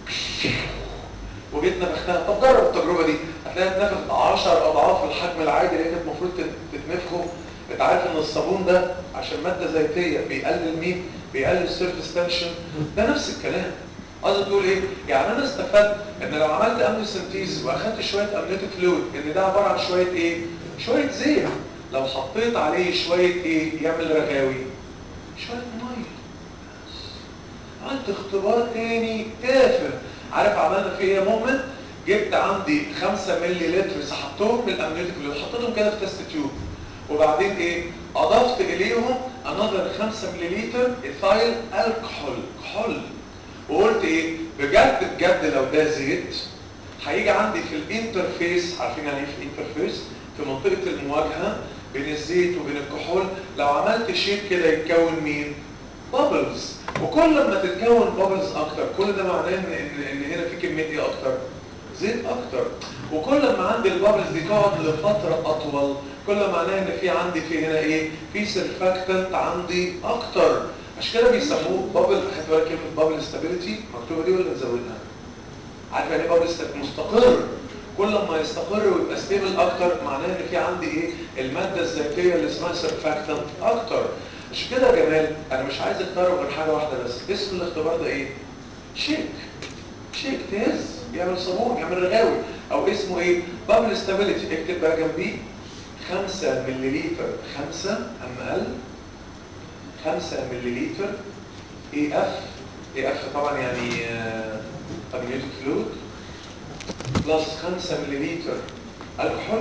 وجيت نفختها طب جرب التجربه دي هتلاقيها اتنفخت 10 اضعاف الحجم العادي اللي كانت المفروض تتنفخه انت عارف ان الصابون ده عشان ماده زيتيه بيقلل مين بيقلل السيرفيس تنشن ده نفس الكلام قصدي تقول ايه يعني انا استفدت ان لو عملت امنيوسنتيز واخدت شويه امنيوتيك فلويد ان ده عباره عن شويه ايه شويه زيت لو حطيت عليه شويه ايه يعمل رغاوي شويه ميه عملت اختبار تاني تافه عارف عملنا فيه ايه يا مؤمن جبت عندي 5 مللي لتر سحبتهم من الامنيوتيك فلويد حطيتهم كده في تيست تيوب وبعدين ايه اضفت اليهم انذر 5 ملليلتر ايثايل الكحول كحول وقلت ايه بجد بجد لو ده زيت هيجي عندي في الانترفيس عارفين يعني ايه في الانترفيس في منطقه المواجهه بين الزيت وبين الكحول لو عملت شيب كده يتكون مين بابلز وكل ما تتكون بابلز اكتر كل ده معناه ان ان, إن هنا في كميه ايه اكتر زيت اكتر وكل ما عندي البابلز دي تقعد لفتره اطول كل ما معناه ان في عندي في هنا ايه في سيرفاكتنت عندي اكتر عشان كده بيسموه بابل خدت بالك كلمه بابل ستابيليتي مكتوبه دي ولا نزودها عارف يعني ايه بابل مستقر كل ما يستقر ويبقى ستيبل اكتر معناه ان في عندي ايه الماده الذاتيه اللي اسمها سيرفاكتنت اكتر عشان كده يا جمال انا مش عايز اختار غير حاجه واحده بس اسم الاختبار ده ايه شيك شيك تهز يعمل صابون يعمل رغاوي او اسمه ايه بابل ستابيليتي اكتب بقى جنبيه 5 ملليلتر 5 ام ال 5 ملليلتر اي اف اي اف طبعا يعني امنيوتيك فلويد بلس 5 ملليلتر الكحول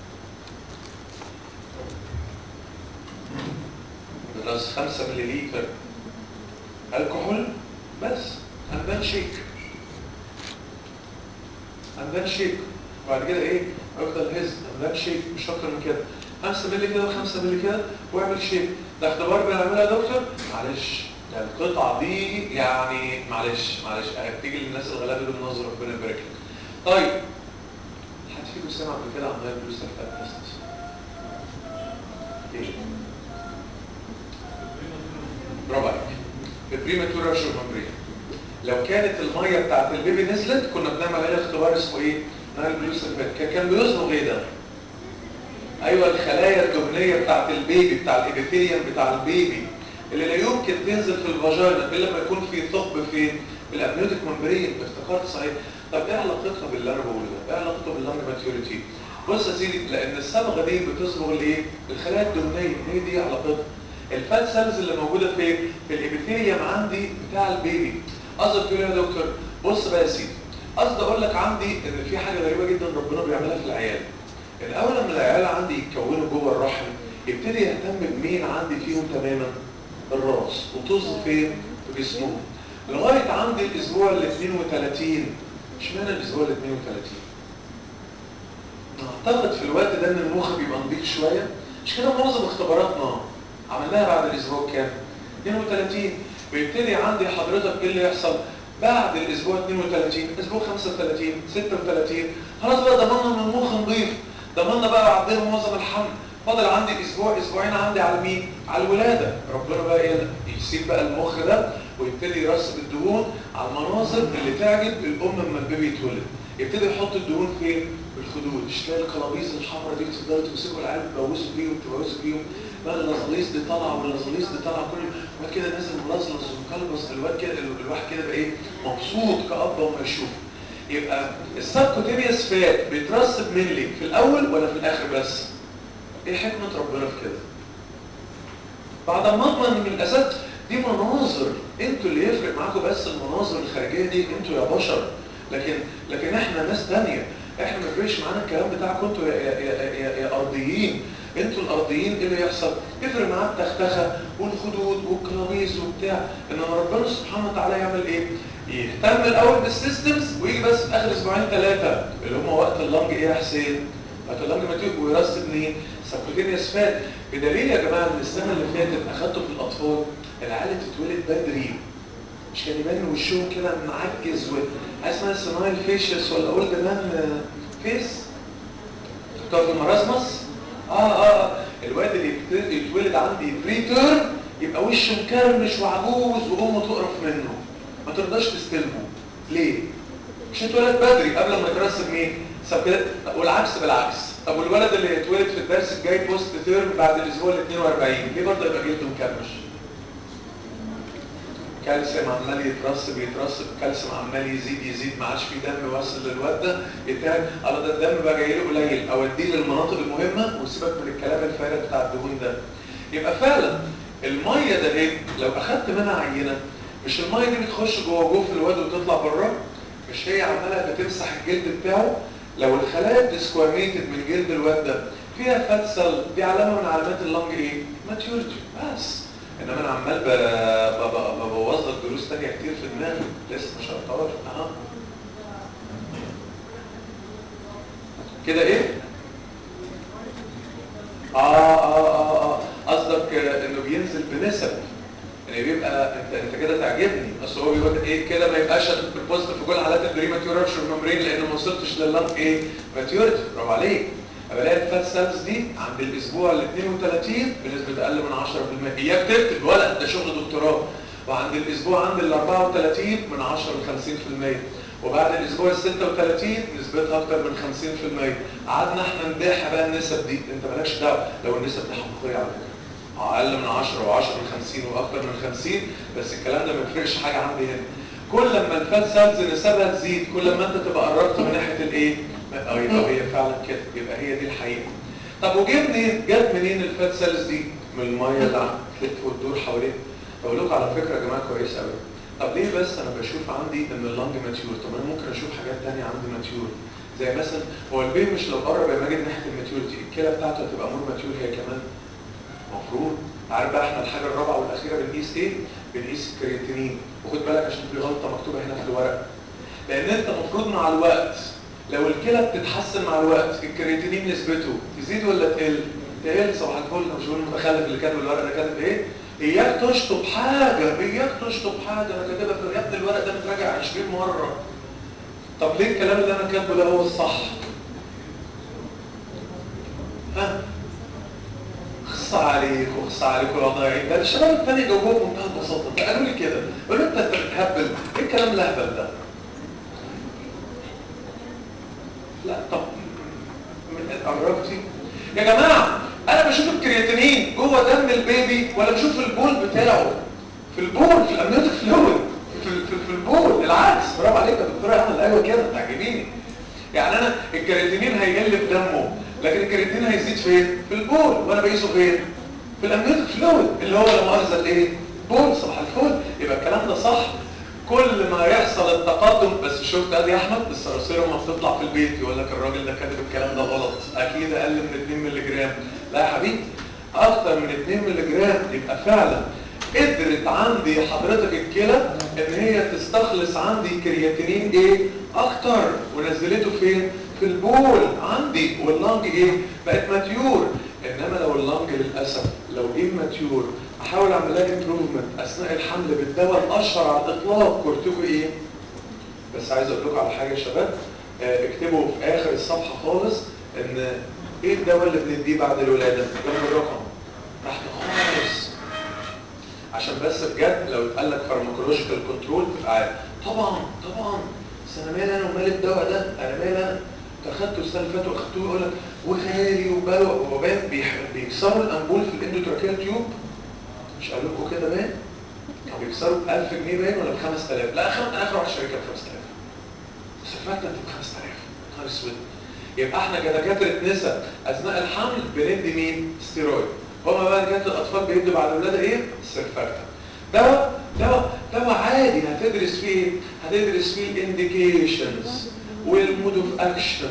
بلس 5 ملليلتر الكحول بس and then shake and then shake بعد كده ايه افضل هز and then shake مش اكتر من كده 5 مللي كده و5 مللي كده واعمل شيك ده اختبار بنعملها يا دكتور معلش يعني القطعه دي يعني معلش معلش هتيجي للناس الغلابه دول نظره ربنا يبارك لك طيب حد فيكم سمع قبل كده عن هاي بلوستر فات تيست ايه برافو عليك البريماتور راشر ممبرين لو كانت الميه بتاعت البيبي نزلت كنا بنعمل عليها اختبار اسمه ايه نايل بلوسفات كان كان بيصبغ ايه ده ايوه الخلايا الدهنيه بتاعت البيبي بتاع الابيثيليوم بتاع البيبي اللي لا يمكن تنزل في الفاجينا الا لما يكون في ثقب فين في الامنيوتيك ممبرين افتكرت صحيح طب ايه علاقتها باللي انا بقوله ده ايه علاقته باللانج ماتيوريتي بص يا سيدي لان الصبغه دي بتصبغ الايه الخلايا الدهنيه هي دي علاقتها الفات سيلز اللي موجوده فين في الابيثيليوم عندي بتاع البيبي قصدك تقول يا دكتور بص بقى يا سيدي قصدي اقول لك عندي ان في حاجه غريبه جدا ربنا بيعملها في العيال ان اول لما العيال عندي يتكونوا جوه الرحم يبتدي يهتم بمين عندي فيهم تماما الراس وطز فين في جسمهم لغايه عندي الاسبوع ال 32 اشمعنى الاسبوع ال 32 اعتقد في الوقت ده ان المخ بيبقى نضيف شويه مش كده معظم اختباراتنا عملناها بعد الاسبوع كام 32 بيبتدي عندي حضرتك ايه اللي يحصل بعد الاسبوع 32 اسبوع 35 36 خلاص بقى ضمننا ان المخ نضيف ضمننا بقى عدينا معظم الحمل فاضل عندي اسبوع اسبوعين عندي على مين على الولاده ربنا بقى ايه يسيب بقى المخ ده ويبتدي يرسب الدهون على المناظر اللي تعجب الام لما البيبي يتولد يبتدي يحط الدهون فين في الخدود مش تلاقي القلابيز الحمراء دي تفضلوا تمسكوا العيال تبوسوا فيهم تبوسوا فيهم بقى اللزاليز دي طالعه واللزاليز دي طالعه كل الواد كده نازل ملزلز ومكلبس الواد كده الواحد كده بقى ايه مبسوط كأب وما يشوف يبقى السبكوتينيوس فات بيترسب منلي في الاول ولا في الاخر بس ايه حكمه ربنا في كده بعد ما اضمن من الاساس دي مناظر انتوا اللي يفرق معاكم بس المناظر الخارجيه دي انتوا يا بشر لكن لكن احنا ناس تانية احنا ما يفرقش معانا الكلام بتاعكم انتوا يا, يا, يا, يا, يا ارضيين انتوا الارضيين ايه اللي يحصل يفرق معاه التختخه والخدود والكرابيس وبتاع انما ربنا سبحانه وتعالى يعمل ايه يهتم الاول بالسيستمز ويجي بس في اخر اسبوعين ثلاثه اللي هم وقت اللنج ايه يا حسين وقت اللنج ما ويرسب منين سبكوتينيوس فات بدليل يا جماعه ان السنه اللي فاتت اخدته في الاطفال العيال تتولد بدري مش كان يبان وشهم كده معجز و اسمها سمايل فيشس ولا اولد مان فيس بتوع في المرازمس اه اه اه الواد اللي يتولد عندي بريتر يبقى وشه مكرمش وعجوز وامه تقرف منه ما ترضاش تستلمه ليه مش اتولد بدري قبل ما يترسب مين سب والعكس بالعكس طب والولد اللي يتولد في الدرس الجاي بوست تيرم بعد الاسبوع ال 42 ليه برضه يبقى جلده مكرمش كالسيوم عمال يترسب يترسب كالسيوم عمال يزيد يزيد ما عادش في دم واصل للواد ده يتهيأ على ده الدم بقى جاي له قليل اوديه للمناطق المهمه وسيبك من الكلام الفارغ بتاع الدهون ده يبقى فعلا الميه ده ايه لو اخدت منها عينه مش الميه دي بتخش جوه جوف الواد وتطلع بره مش هي عماله بتمسح الجلد بتاعه لو الخلايا ديسكواميتد من جلد الواد ده فيها فات سيل دي علامه من علامات اللنج ايه ماتيوريتي بس انما انا عمال ببوظ لك دروس ثانيه كتير في دماغي لسه ما شرحتهاش اها كده ايه اه اه اه اه قصدك انه بينزل بنسب يعني بيبقى انت انت كده تعجبني اصل هو بيقول ايه كده ما يبقاش البوزيتيف في كل حالات البريماتيور رابشر ممبرين لانه ما وصلتش لللنج ايه ماتيوريتي برافو عليك بلاقي الفات سيلز دي عند الاسبوع ال 32 بنسبه اقل من 10% اياك تكتب ولا ده شغل دكتوراه وعند الاسبوع عند ال 34 من 10 ل 50% وبعد الاسبوع ال 36 نسبتها اكتر من 50% قعدنا احنا نداح بقى النسب دي انت مالكش دعوه لو النسب دي حقيقيه على فكره اقل من 10 و10 ل 50 واكتر من 50 بس الكلام ده ما يفرقش حاجه عندي هنا كل ما الفات سيلز نسبها تزيد كل ما انت تبقى قربت من ناحيه الايه اه يبقى هي فعلا كده يبقى هي دي الحقيقه طب وجت منين جت منين الفات سيلز دي من الميه اللي بتلف وتدور حواليها بقول لكم على فكره يا جماعه كويس قوي طب ليه بس انا بشوف عندي ان اللنج ماتيور طب انا ممكن اشوف حاجات ثانيه عندي ماتيور زي مثلا هو البيبي مش لو قرب يا ماجد ناحيه الماتيورتي الكلى بتاعته هتبقى مور ماتيور هي كمان المفروض عارف بقى احنا الحاجه الرابعه والاخيره بنقيس ايه بنقيس الكرياتينين وخد بالك عشان في غلطه مكتوبه هنا في الورق لان انت المفروض مع الوقت لو الكلى بتتحسن مع الوقت الكرياتينين نسبته تزيد ولا تقل تقل صباح الفل انا مش بقول المتخلف اللي كاتب الورق ده كاتب ايه اياك تشطب حاجه اياك تشطب حاجه انا كاتبها في يا ابني الورق ده متراجع 20 مره طب ليه الكلام اللي انا كاتبه ده هو الصح ها اخص عليك واخص عليك والله ده الشباب الثاني جاوبوه بمنتهى البساطه ده قالوا لي كده قالوا انت انت بتهبل ايه الكلام الهبل ده لا طب من قربتي يا جماعه انا بشوف الكرياتينين جوه دم البيبي ولا بشوف البول بتاعه في البول في الامنيوتيك فلويد في, في, في البول العكس برافو عليك يا دكتوره احمد ايوه كده تعجبيني يعني انا الكرياتينين هيقل في دمه لكن الكرياتين هيزيد فين في البول وانا بقيسه فين في الامنيوتيك فلويد اللي هو لا مؤاخذه الايه بول صباح الفل يبقى الكلام ده صح كل ما يحصل التقدم بس شفت ادي يا احمد الصراصير لما بتطلع في البيت يقول لك الراجل ده كاتب الكلام ده غلط اكيد اقل من 2 مللي جرام لا يا حبيبي اكتر من 2 مللي جرام يبقى فعلا قدرت عندي حضرتك الكلى ان هي تستخلص عندي كرياتينين ايه اكتر ونزلته فين في البول عندي واللنج ايه بقت ماتيور انما لو اللنج للاسف لو ايه ماتيور احاول اعمل لها امبروفمنت اثناء الحمل بالدواء الاشهر على الاطلاق كورتيكو ايه بس عايز اقول لكم على حاجه يا شباب اه اكتبوا في اخر الصفحه خالص ان ايه الدواء اللي بنديه بعد الولاده جنب الرقم تحت خالص عشان بس بجد لو اتقال لك فارماكولوجيكال كنترول تبقى عارف طبعا طبعا بس انا مالي انا ومال الدواء ده انا مالي انا اخدته السنه اللي فاتت واخدته يقول لك وغالي وبلو هو باين بيكسروا الانبول في الاندوتراكيال تيوب مش قال لكم كده باين كانوا بيكسروا ب 1000 جنيه باين ولا ب 5000 لا اخر انا اخر واحد شركه ب 5000 بس الفات انت ب 5000 نهار اسود يبقى احنا كدكاتره نساء اثناء الحمل بندي مين؟ ستيرويد هما بقى دكاتره الاطفال بيدوا بعد الولاده ايه؟ السيرفاكتنت دواء دواء دواء عادي هتدرس فيه هتدرس فيه الانديكيشنز والمود اوف اكشن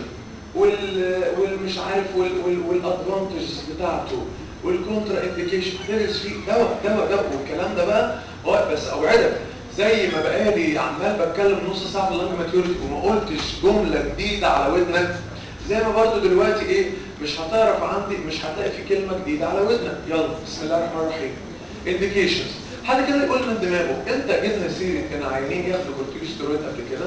وال والمش عارف والادفانتجز بتاعته والكونترا انديكيشن هتدرس فيه دواء دواء دواء والكلام ده بقى هو بس اوعدك زي ما بقالي عمال بتكلم نص ساعه في اللانج ماتيوريتي وما قلتش جمله جديده على ودنك زي ما برضو دلوقتي ايه مش هتعرف عندي مش هتلاقي في كلمه جديده على ودنك يلا بسم الله الرحمن الرحيم انديكيشنز حد كده يقول من دماغه انت جبنا سيره كان عيانين ياخدوا كورتيكوستيرويد قبل كده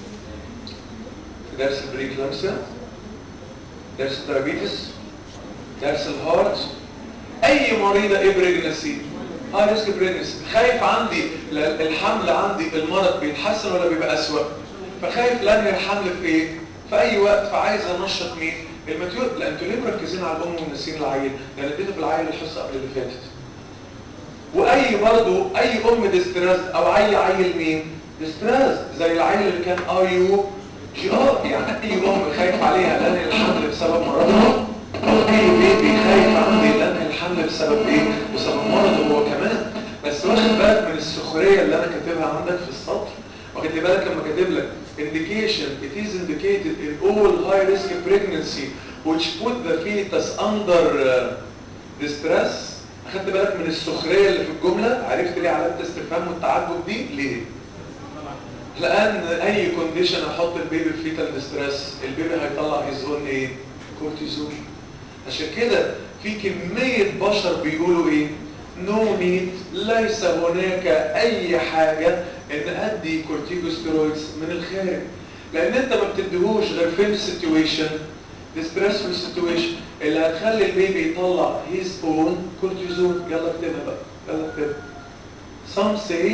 في درس البريكلامسيا درس الديابيتس درس الهارت اي مريضه ايه بريجنسي هاي ريسك بريجنسي خايف عندي الحمل عندي المرض بيتحسن ولا بيبقى اسوء فخايف لانهي الحمل في ايه في اي وقت فعايز انشط مين الماتيور لا انتوا ليه مركزين على الام وناسين العيل ده انا اديته في العيل الحصه قبل اللي فاتت واي برضو اي ام ديستريس او اي عيل مين ديستريس زي العيل اللي كان اي يو جي ار يعني اي ام خايف عليها لان الحمل بسبب مرضها او اي بيبي خايف عندي لان الحمل بسبب ايه بسبب مرضه هو كمان بس واخد بالك من السخريه اللي انا كاتبها عندك في السطر واخد بالك لما كاتب لك indication it is indicated in all high risk pregnancy which put the fetus under uh, distress اخدت بالك من السخريه اللي في الجمله عرفت ليه علامه استفهام والتعجب دي ليه لان اي كونديشن احط البيبي في فيتال ديستريس البيبي هيطلع هيز اون ايه كورتيزون عشان كده في كميه بشر بيقولوا ايه نو نيد ليس هناك اي حاجه ان ادي كورتيكوستيرويدز من الخارج لان انت ما بتديهوش غير في السيتويشن ستريسفول سيتويشن اللي هتخلي البيبي يطلع هيز اون كورتيزون يلا اكتبها بقى يلا اكتبها some say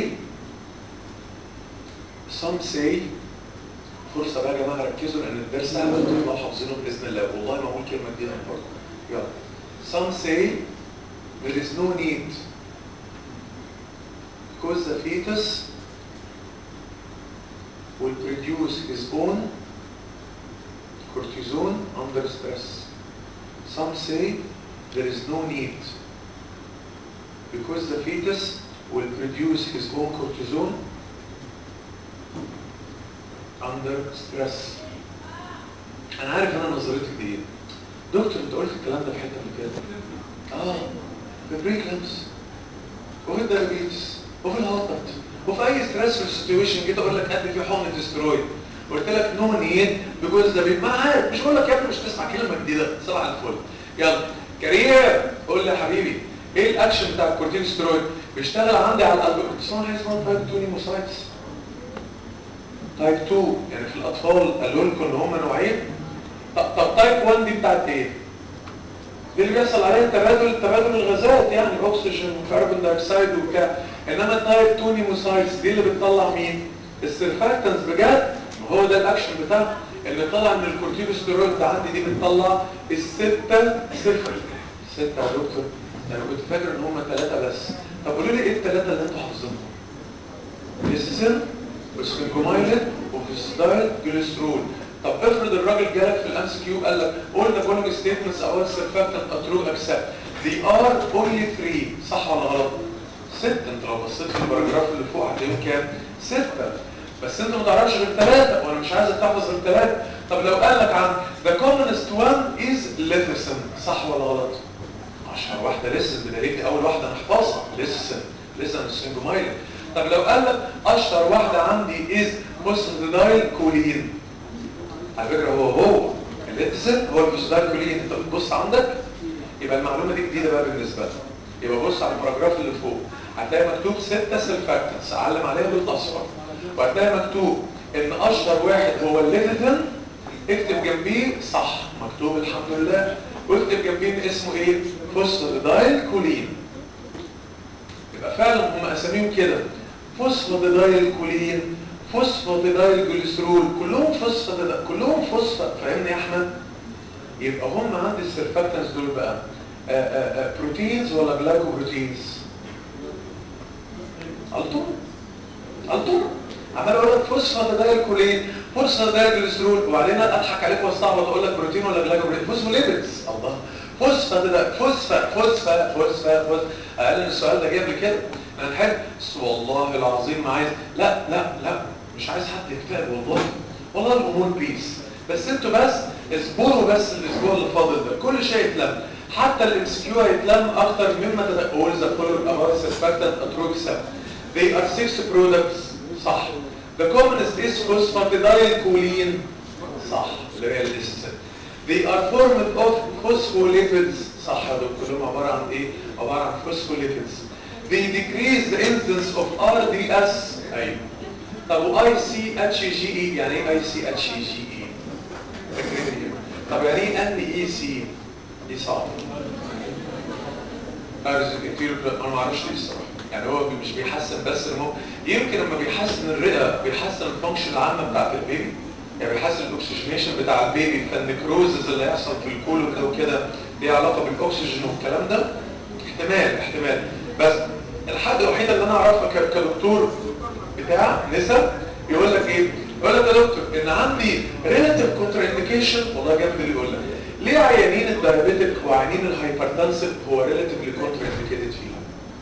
some say فرصة بقى يا جماعة ركزوا لأن الدرس ده هتطلعوا حافظينه بإذن الله والله ما أقول كلمة جديدة برضه يلا some say there is no need because the fetus will produce his own cortisone under stress. Some say there is no need because the fetus will produce his own cortisone under stress. انا عارف انا نظريتك دي ايه دكتور انت قلت الكلام ده في حته قبل كده اه في بريكلامس وفي الدايابيتس وفي الهارت وفي اي ستريس في سيتويشن كده اقول لك قد في حقن ديسترويد قلت لك نو نيد بجوز ده ما عارف مش بقول لك يا ابني مش تسمع كلمه جديده صباح الفل يلا كارير قول لي يا حبيبي ايه الاكشن بتاع الكورتيكوستيرويد بيشتغل عندي على القلب اسمها حاجه اسمها تايب 2 نيموسايتس تايب 2 يعني في الاطفال قالوا لكم ان هم نوعين طب طب تايب 1 دي بتاعت ايه دي اللي بيحصل عليها تبادل تبادل الغازات يعني اكسجين وكربون دايوكسيد وبتاع انما التايب 2 نيموسايتس دي اللي بتطلع مين السيرفاكتنز بجد هو ده الاكشن بتاعها اللي طلع من الكورتيكوستيرويد ده عندي دي بتطلع الستة صفر ستة يا دكتور انا كنت فاكر ان هم ثلاثة بس طب قولوا لي ايه الثلاثة اللي انتوا حافظينهم ليسيسن وسفنكومايلين وفيستايل جليسترول طب افرض الراجل جالك في الام سي كيو قال لك all the following statements about surfactant are true except they are only three صح ولا غلط؟ ستة انت لو بصيت في الباراجراف اللي فوق هتلاقيهم كام؟ ستة بس انت ما تعرفش غير ثلاثة وانا مش عايزك تحفظ غير ثلاثة طب لو قال لك عن the commonest one is lecithin صح ولا غلط؟ اشهر واحدة لسه بدليل اول واحدة انا احفظها لسه لسه السنجومايلين طب لو قال لك اشهر واحدة عندي از فوسفودايل كولين على فكرة هو هو الليتسن هو الفوسفودايل كولين انت بتبص عندك يبقى المعلومة دي جديدة بقى بالنسبة لك يبقى بص على الباراجراف اللي فوق هتلاقي مكتوب ستة سلفاكتنس علم عليها بالاصفر وهتلاقي مكتوب ان اشهر واحد هو الليتسن اكتب جنبيه صح مكتوب الحمد لله واكتب جنبيه اسمه ايه فوسفودايل كولين يبقى فعلا هم اساميهم كده فوسفودايل كولين فوسفودايل جليسرول كلهم فوسفود كلهم فوسفات فاهمني يا احمد يبقى هم عند السيرفاكتنس دول بقى آآ آآ بروتينز ولا جلايكوبروتينز الطول الطول عمال اقول لك فوسفودايل كولين فوسفودايل جليسرول وبعدين اضحك عليك واستعبط اقول لك بروتين ولا جلايكوبروتين فوسفوليبيدز الله فوسفا ده فوسفا فوسفا فوسفا فوسفا اقل من السؤال ده جه قبل كده انا نحب بس والله العظيم عايز لا لا لا مش عايز حد يكتئب والله والله الامور بيس بس انتوا بس اصبروا بس الاسبوع اللي فاضل ده كل شيء يتلم حتى الام اس كيو هيتلم اكتر مما تقول ذا فولور about suspected atroxia they are six products صح the commonest is phosphatidylcholine صح اللي هي الليست they are formed of phospholipids صح يا دكتور كلهم عباره عن ايه عباره عن phospholipids they decrease the incidence of RDS ايوه طب و ICHGE يعني ايه ICHGE طب يعني ايه NEC دي صعبه انا ما اعرفش دي الصراحه يعني هو مش بيحسن بس المو... يمكن لما بيحسن الرئه بيحسن الفانكشن العامه بتاعت البيبي يعني بيحسن الاكسجينيشن بتاع البيبي فالنكروزز اللي هيحصل في الكولون ده وكده ليه علاقه بالاكسجين والكلام ده احتمال احتمال بس الحاجه الوحيده اللي انا اعرفها كدكتور بتاع نسا يقول لك ايه يقول لك يا دكتور ان عندي ريلاتيف كونتر انديكيشن والله جامد اللي يقول لك ليه عيانين الدايابيتك وعيانين الهايبرتنسيف هو ريلاتيفلي كونتر انديكيتد فيهم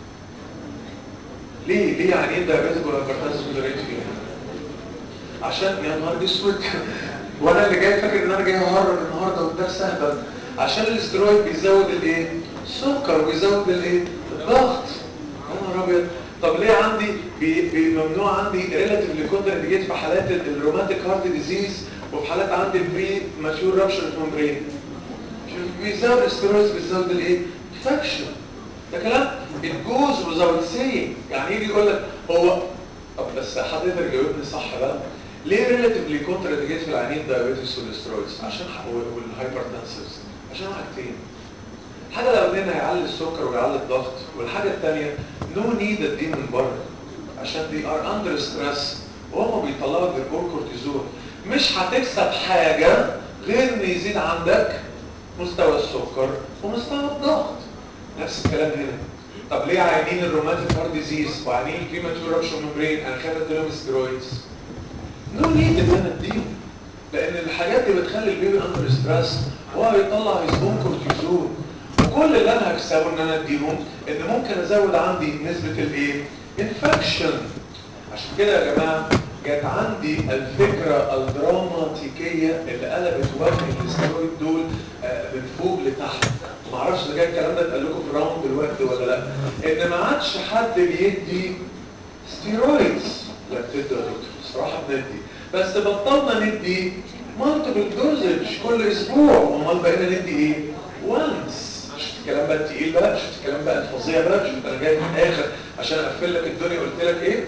ليه ليه عيانين الدايابيتك والهايبرتنسيف كونتر فيهم عشان يا نهار اسود وانا اللي جاي فاكر ان انا جاي اهرب النهارده والدرس اهبل عشان الاسترويد بيزود الايه السكر وبيزود الايه الضغط يا نهار ابيض طب ليه عندي بي بي ممنوع عندي ريلاتيفلي كونتر انديكيت في حالات الروماتيك هارت ديزيز وفي حالات عندي البري ماتيور رابشر ممبرين بيزود الاسترويد بيزود الايه انفكشن ده كلام الجوز وزود سي يعني يجي يقول لك هو طب بس حضرتك جاوبني صح بقى ليه ريلاتيفلي كونتر انديكيت في العيانين دايابيتس والاسترويدز عشان والهايبرتنسيفز عشان حاجتين الحاجه الاولانيه هيعلي السكر ويعلي الضغط والحاجه الثانيه نو نيد دي من بره عشان دي ار اندر ستريس وهم بيطلعوا جلوكور كورتيزون مش هتكسب حاجه غير ان يزيد عندك مستوى السكر ومستوى الضغط نفس الكلام هنا طب ليه عيانين الروماتيك هارت ديزيز وعيانين البريماتور رابشر ممبرين انا خايف اديلهم ستيرويدز نو نيد ان انا اديهم لان الحاجات دي بتخلي البيبي اندر ستريس وهو هيطلع هرمون كورتيزون وكل اللي انا هكسبه ان انا اديهم ان ممكن ازود عندي نسبه الايه انفكشن عشان كده يا جماعه جت عندي الفكره الدراماتيكيه اللي قلبت وهم الاسترويد دول من فوق لتحت ما اعرفش اذا كان الكلام ده اتقال لكم في راوند دلوقتي ولا لا ان ما عادش حد بيدي ستيرويدز لا بتدي يا دكتور الصراحه بندي بس بطلنا ندي مالتيبل دوزج كل اسبوع امال بقينا ندي ايه وانس شفت الكلام بقى التقيل بقى شفت الكلام بقى الفظيع بقى شفت انا جاي من الاخر عشان اقفل لك الدنيا قلت لك ايه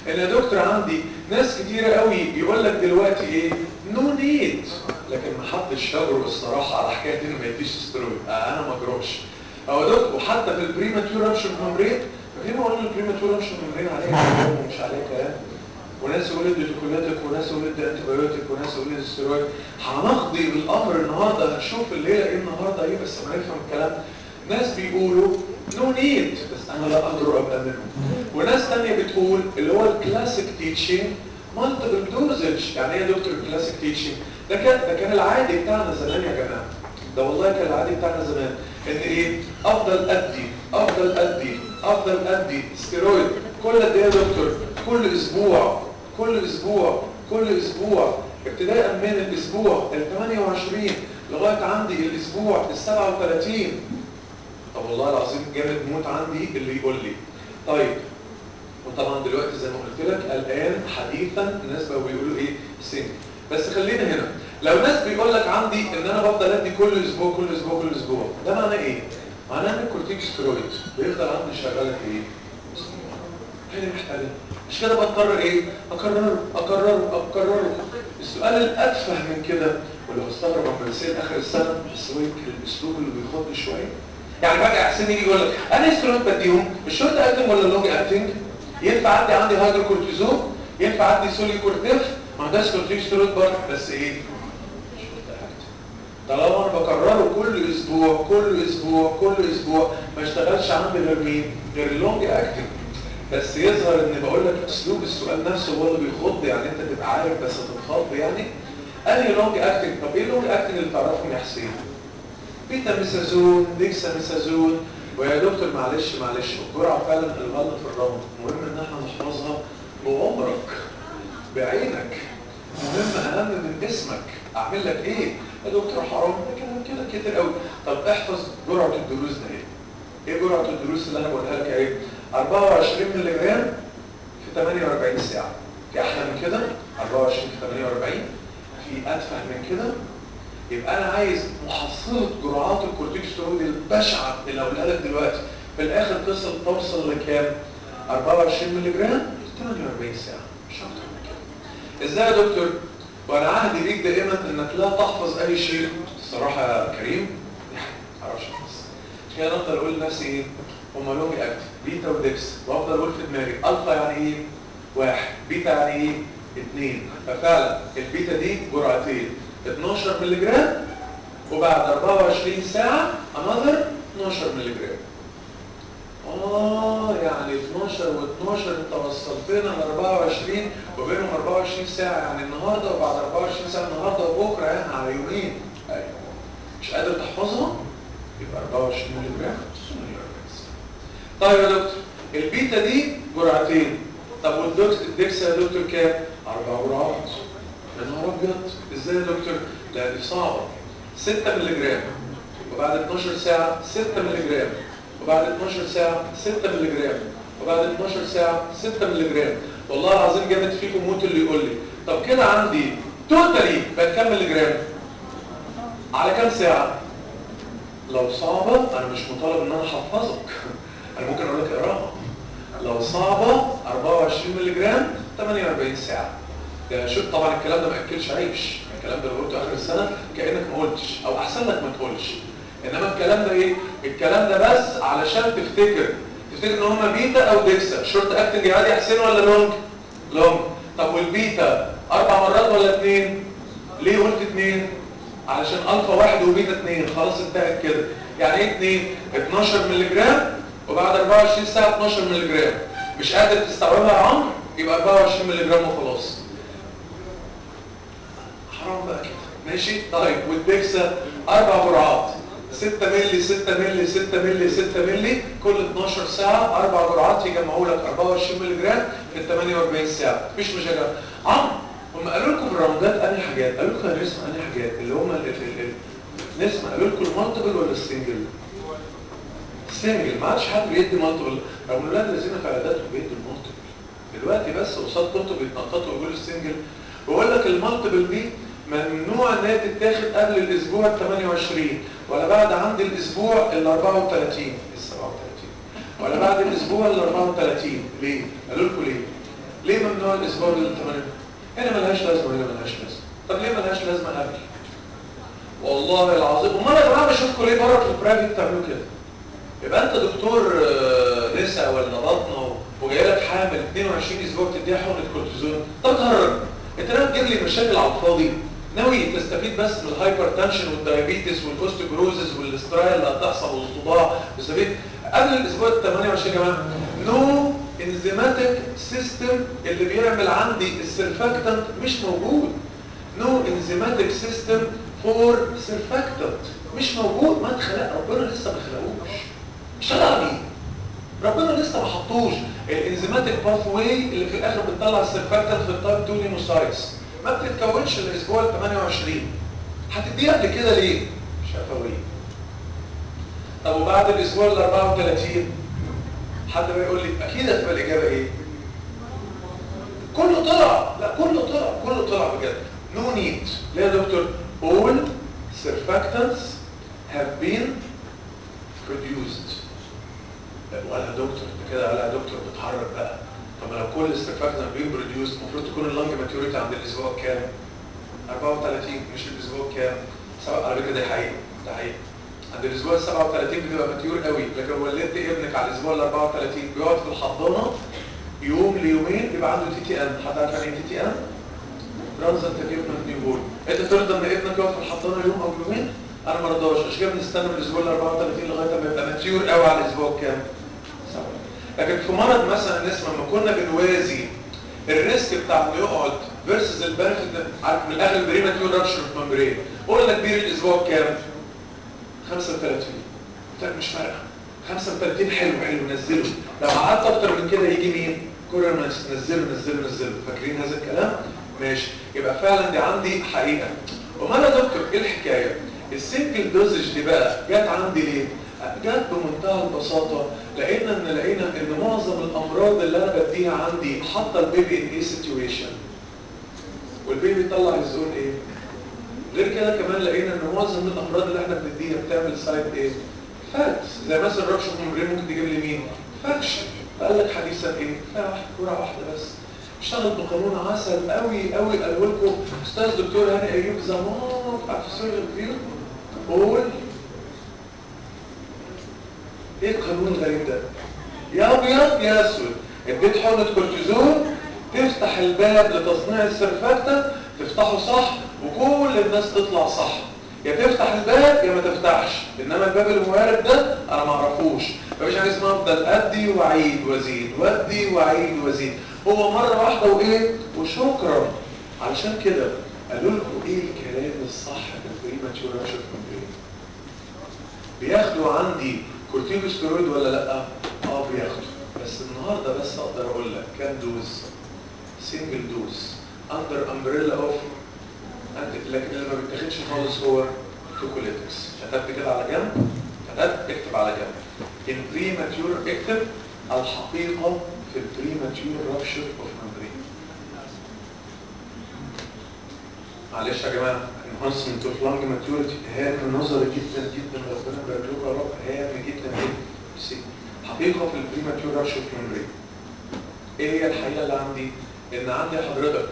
ان يا دكتور عندي ناس كتيرة قوي يقول لك دلوقتي ايه نو نيد لكن ما حدش يجرؤ الصراحة على حكاية انه ما يديش سترويد آه انا ما اجرؤش او دكتور وحتى في البريماتور رابشر ممبرين فاكرين ما قلنا البريماتور رابشر ممبرين عليها كلام ومش عليها كلام وناس يقول ادي توكولاتيك وناس يقول ادي انتيبيوتيك وناس يقول ادي ستيرويد هنقضي بالامر النهارده هنشوف الليله ايه النهارده ايه بس ما نفهم الكلام ناس بيقولوا نو نيد بس انا لا اقدر ابقى منهم وناس ثانيه بتقول اللي هو الكلاسيك تيتشنج مالتيبل دوزج يعني ايه يا دكتور الكلاسيك تيتشنج ده كان ده كان العادي بتاعنا زمان يا جماعه ده والله كان العادي بتاعنا زمان ان ايه افضل ادي افضل ادي افضل ادي ستيرويد كل قد ايه يا دكتور كل اسبوع كل اسبوع كل اسبوع ابتداء من الاسبوع ال 28 لغايه عندي الاسبوع ال 37 طب والله العظيم جامد موت عندي اللي يقول لي طيب وطبعا دلوقتي زي ما قلت لك الان حديثا الناس بقوا بيقولوا ايه سن بس خلينا هنا لو ناس بيقول لك عندي ان انا بفضل ادي كل اسبوع كل اسبوع كل اسبوع ده معناه ايه معناه ان الكورتيكوستيرويد بيفضل عندي شغاله في ايه هي محتاجه مش كده بضطر ايه اكرره اكرره اكرره السؤال الاتفه من كده واللي بستغرب لما بسال اخر السنه بس هو يمكن الاسلوب اللي بيخض شويه يعني فجاه حسين يجي يقول لك انا استرويد بديهم مش شورت اكتنج ولا لونج اكتنج ينفع عندي عندي هيدروكورتيزون ينفع عندي سولي كورتيف ما عندهاش كورتيكوستيرويد برضه بس ايه طالما انا بكرره كل اسبوع كل اسبوع كل اسبوع ما اشتغلش عندي غير مين غير اللونج اكتنج بس يظهر ان بقول لك اسلوب السؤال نفسه هو اللي بيخض يعني انت تبقى عارف بس تتخض يعني انهي لونج اكتنج طب ايه اللونج اكتنج اللي تعرفهم يا حسين بيتا ميسازون ديكسا ميسازون ويا دكتور معلش معلش الجرعه فعلا الغلط في الرمل المهم ان احنا نحفظها بعمرك بعينك مهم اهم من اسمك اعمل لك ايه يا دكتور حرام ده كلام كده كتير قوي طب احفظ جرعه الدروس ده ايه ايه جرعه الدروس اللي انا بقولها لك ايه 24 مللي جرام في 48 ساعه في احلى من كده 24 في 48 في اتفه من كده يبقى انا عايز محصله جرعات الكورتيكوستيرويد البشعه اللي هقولها لك دلوقتي في الاخر تصل توصل لكام 24 مللي جرام في 48 ساعه مش اكتر من كده ازاي يا دكتور وانا عهدي بيك دائما انك لا تحفظ اي شيء الصراحه يا كريم يعني معرفش احفظ مش كده افضل اقول لنفسي ايه هما لونج اكتف بيتا ودكس وافضل اقول في دماغي الفا يعني ايه واحد بيتا يعني ايه اثنين ففعلا البيتا دي جرعتين 12 مللي جرام وبعد 24 ساعة انذر 12 مللي جرام اه يعني 12 و12 انت وصلتنا ل 24 وبينهم 24 ساعة يعني النهاردة وبعد 24 ساعة النهاردة وبكرة يعني على يومين ايوه مش قادر تحفظها يبقى 24 مللي جرام طيب يا دكتور البيتا دي جرعتين طب والدكس يا دكتور كام؟ اربع جرعات يا نهار ابيض ازاي يا دكتور؟ لا دي صعبه 6 مللي جرام وبعد 12 ساعه 6 مللي جرام وبعد 12 ساعه 6 مللي جرام وبعد 12 ساعه 6 مللي جرام والله العظيم جامد فيكم موت اللي يقول لي طب كده عندي توتالي بقت كام مللي جرام؟ على كام ساعه؟ لو صعبه انا مش مطالب ان انا احفظك انا ممكن اقول لك اقراها لو صعبه 24 مللي جرام 48 ساعه ده شوف طبعا الكلام ده ما ياكلش عيش الكلام ده لو قلته اخر السنه كانك ما قلتش او احسن لك ما تقولش انما الكلام ده ايه الكلام ده بس علشان تفتكر تفتكر ان هما بيتا او ديكسا شورت اكتنج عادي احسن ولا لونج لونج طب والبيتا اربع مرات ولا اثنين ليه قلت اثنين علشان الفا واحد وبيتا اثنين خلاص انتهت كده يعني ايه اثنين 12 مللي جرام وبعد 24 ساعه 12 مللي جرام مش قادر تستوعبها يا عمرو يبقى 24 مللي جرام وخلاص حرام بقى كده ماشي طيب والدكسا اربع جرعات 6 مللي 6 مللي 6 مللي 6 مللي كل 12 ساعه اربع جرعات يجمعوا لك 24 مللي جرام في 48 ساعه مفيش مشاكل عمرو هم قالوا لكم في الراوندات انهي حاجات قالوا لكم يا نسمع انهي حاجات اللي هم نسمع قالوا لكم المالتيبل ولا السنجل سنجل ما عادش حد بيدي مالتيبل رغم اولاد الذين في عياداتهم بيدوا المالتيبل دلوقتي بس قصاد كنتوا بيتنططوا ويقولوا السنجل بقول لك المالتيبل دي ممنوع ان هي تتاخد قبل الاسبوع ال 28 ولا بعد عند الاسبوع ال 34 ال 37 ولا بعد الاسبوع ال 34 ليه؟ قالوا لكم ليه؟ ليه ممنوع الاسبوع ال 8 هنا ملهاش لازمه وهنا ملهاش لازمه طب ليه ملهاش لازمه قبل والله العظيم امال يا جماعه بشوفكم ليه بره في البرايفت بتعملوا كده يبقى انت دكتور آه، نساء ولا بطنه وجاي لك حامل 22 اسبوع تديها حقنه كورتيزون طب تهرج انت ناوي تجيب لي مشاكل على الفاضي ناوي تستفيد بس من الهايبر تنشن والدايابيتس والاوستيوبروزز والاسترايل اللي هتحصل والصداع تستفيد قبل الاسبوع ال 28 يا جماعه نو انزيماتيك سيستم اللي بيعمل عندي السيرفاكتنت مش موجود نو انزيماتيك سيستم فور سيرفاكتنت مش موجود ما اتخلق ربنا لسه ما خلقوش اشتغل على مين ربنا لسه ما حطوش الانزيماتيك باث واي اللي في الاخر بتطلع السيرفاكتنت في التايب 2 ليموسايتس ما بتتكونش الاسبوع ال 28 هتديها قبل كده ليه شفوي طب وبعد الاسبوع ال 34 حد بقى يقول لي اكيد هتبقى الاجابه ايه كله طلع لا كله طلع كله طلع بجد نو نيد ليه يا دكتور all surfactants have been produced ولا يا دكتور انت كده ولا يا دكتور بتحرك بقى طب لو كل السيرفاكتنت بين بروديوس المفروض تكون اللنج ماتيوريتي عند الاسبوع كام 34 مش الاسبوع كام سواء على فكره ده حقيقي ده حقيقي عند الاسبوع ال 37 بتبقى ماتيور قوي لكن ولدت ابنك على الاسبوع ال 34 بيقعد في الحضانه يوم ليومين بيبقى عنده تي تي ان حد عارف يعني ايه تي تي ان ترانزنت ديفلوبمنت نيو بول انت ترضى ان ابنك يقعد في الحضانه يوم او يومين انا ما رضاش عشان كده بنستنى من الاسبوع ال 34 لغايه ما يبقى ماتيور قوي على الاسبوع كام لكن في مرض مثلا نسمع لما كنا بنوازي الريسك بتاع انه يقعد فيرسز البنفيت عارف من الاخر بريماتيور رابشر في ممبرين قلنا كبير الاسبوع كام 35 قلت لك مش فارقه 35 حلو حلو نزله لو قعدت اكتر من كده يجي مين كورنس نزله نزله نزله فاكرين هذا الكلام ماشي يبقى فعلا دي عندي حقيقه امال يا دكتور ايه الحكايه السنجل دوزج دي بقى جت عندي ليه جت بمنتهى البساطه لقينا ان لقينا ان معظم الامراض اللي انا بديها عندي حاطه البيبي ان ايه سيتويشن والبيبي يطلع الزون ايه غير كده كمان لقينا ان معظم الامراض اللي احنا بنديها بتعمل سايد ايه فات زي مثلا ربش الممبرين ممكن تجيب لي مين فاكشن فقال لك حديثا ايه فيها واحده كوره واحده بس اشتغل بقانون عسل قوي قوي قالوا لكم استاذ دكتور هاني ايوب زمان عارف السيرجن فيو قول ايه القانون الغريب ده يا ابيض يا اسود اديت حقنه كورتيزون تفتح الباب لتصنيع السرفاكتة تفتحه صح وكل الناس تطلع صح يا تفتح الباب يا ما تفتحش انما الباب الموارد ده انا ما اعرفوش مفيش حاجه اسمها افضل ادي واعيد وازيد وادي واعيد وازيد هو مره واحده وايه وشكرا علشان كده قالوا لكم ايه الكلام الصح في البريماتيور راشد بياخدوا عندي كورتيكوستيرويد ولا لا اه بياخدوا بس النهارده بس اقدر اقول لك كام دوز سنجل دوز اندر امبريلا اوف لكن اللي ما بيتاخدش خالص هو توكوليتكس كتبت كده على جنب كتبت اكتب على جنب البريماتيور اكتب الحقيقه في البريماتيور رابشر اوف ممبرين معلش يا جماعه enhancement of lung maturity هام نظري جدا جدا ربنا يبارك لكم يا رب هام جدا جدا حقيقه في البريماتيور رابشر اوف ممبرين ايه هي الحقيقه اللي عندي ان عندي حضرتك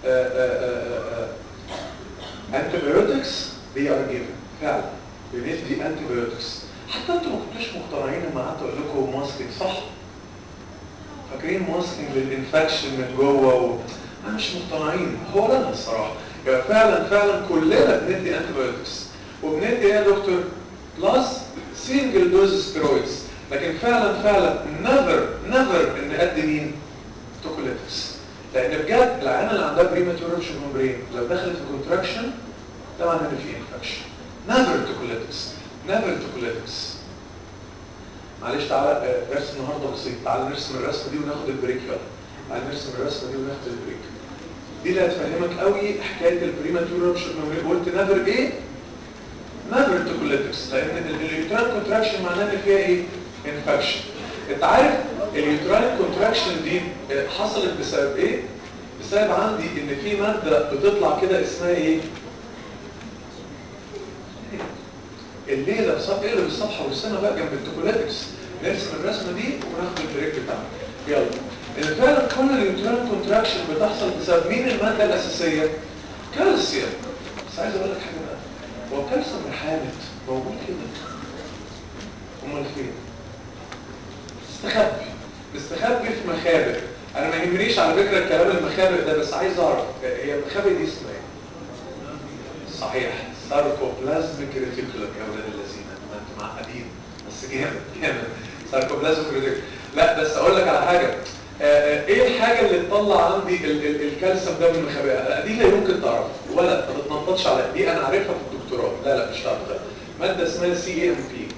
antibiotics they are given فعلا بندي antibiotics حتى انتوا ما كنتوش مقتنعين لما قعدت اقول لكم ماسكينج صح فاكرين ماسكينج للانفكشن من جوه و... انا مش مقتنعين هو انا الصراحه يبقى فعلا فعلا كلنا بندي antibiotics وبندي ايه يا دكتور بلس سنجل دوز ستيرويدز لكن فعلا فعلا نيفر نيفر ان ادي مين توكوليتكس لان بجد العيانه اللي عندها بريماتور رابشر ممبرين لو دخلت في كونتراكشن ده معناه ان في انفكشن نيفر توكوليتكس نيفر توكوليتكس معلش تعالى درس النهارده بسيط تعالى نرسم الرسمه دي وناخد البريك يلا تعالى نرسم الرسمه دي وناخد البريك دي اللي هتفهمك قوي حكايه البريماتور رابشر ممبرين قلت نيفر ايه نيفر توكوليتكس لان اليوترال كونتراكشن معناه ان فيها ايه انفكشن انت عارف اليوترال كونتراكشن دي حصلت بسبب ايه بسبب عندي ان في ماده بتطلع كده اسمها ايه الليله بصف اقلب الصفحه والسنه بقى جنب التوكولاتكس نرسم الرسمه دي وناخد البريك بتاعنا يلا ان فعلا كل اليوترال كونتراكشن بتحصل بسبب مين الماده الاساسيه كالسيوم بس عايز اقول لك حاجه بقى هو الكالسيوم الحامض موجود كده امال فين مستخبي مستخبي في مخابئ انا ما يهمنيش على فكره الكلام المخابئ ده بس عايز اعرف هي المخابئ دي اسمها ايه صحيح ساركوبلازميك ريتيكولم يا ولاد الذين ما انتوا معقدين بس جامد جامد ساركوبلازميك ريتيكولم لا بس اقول لك على حاجه آه، آه، ايه الحاجه اللي تطلع عندي ال- ال- الكالسيوم ده من المخابئ دي لا يمكن تعرفها ولا ما تتنططش على دي انا عارفها في الدكتوراه لا لا مش هتعرف ماده اسمها سي اي ام بي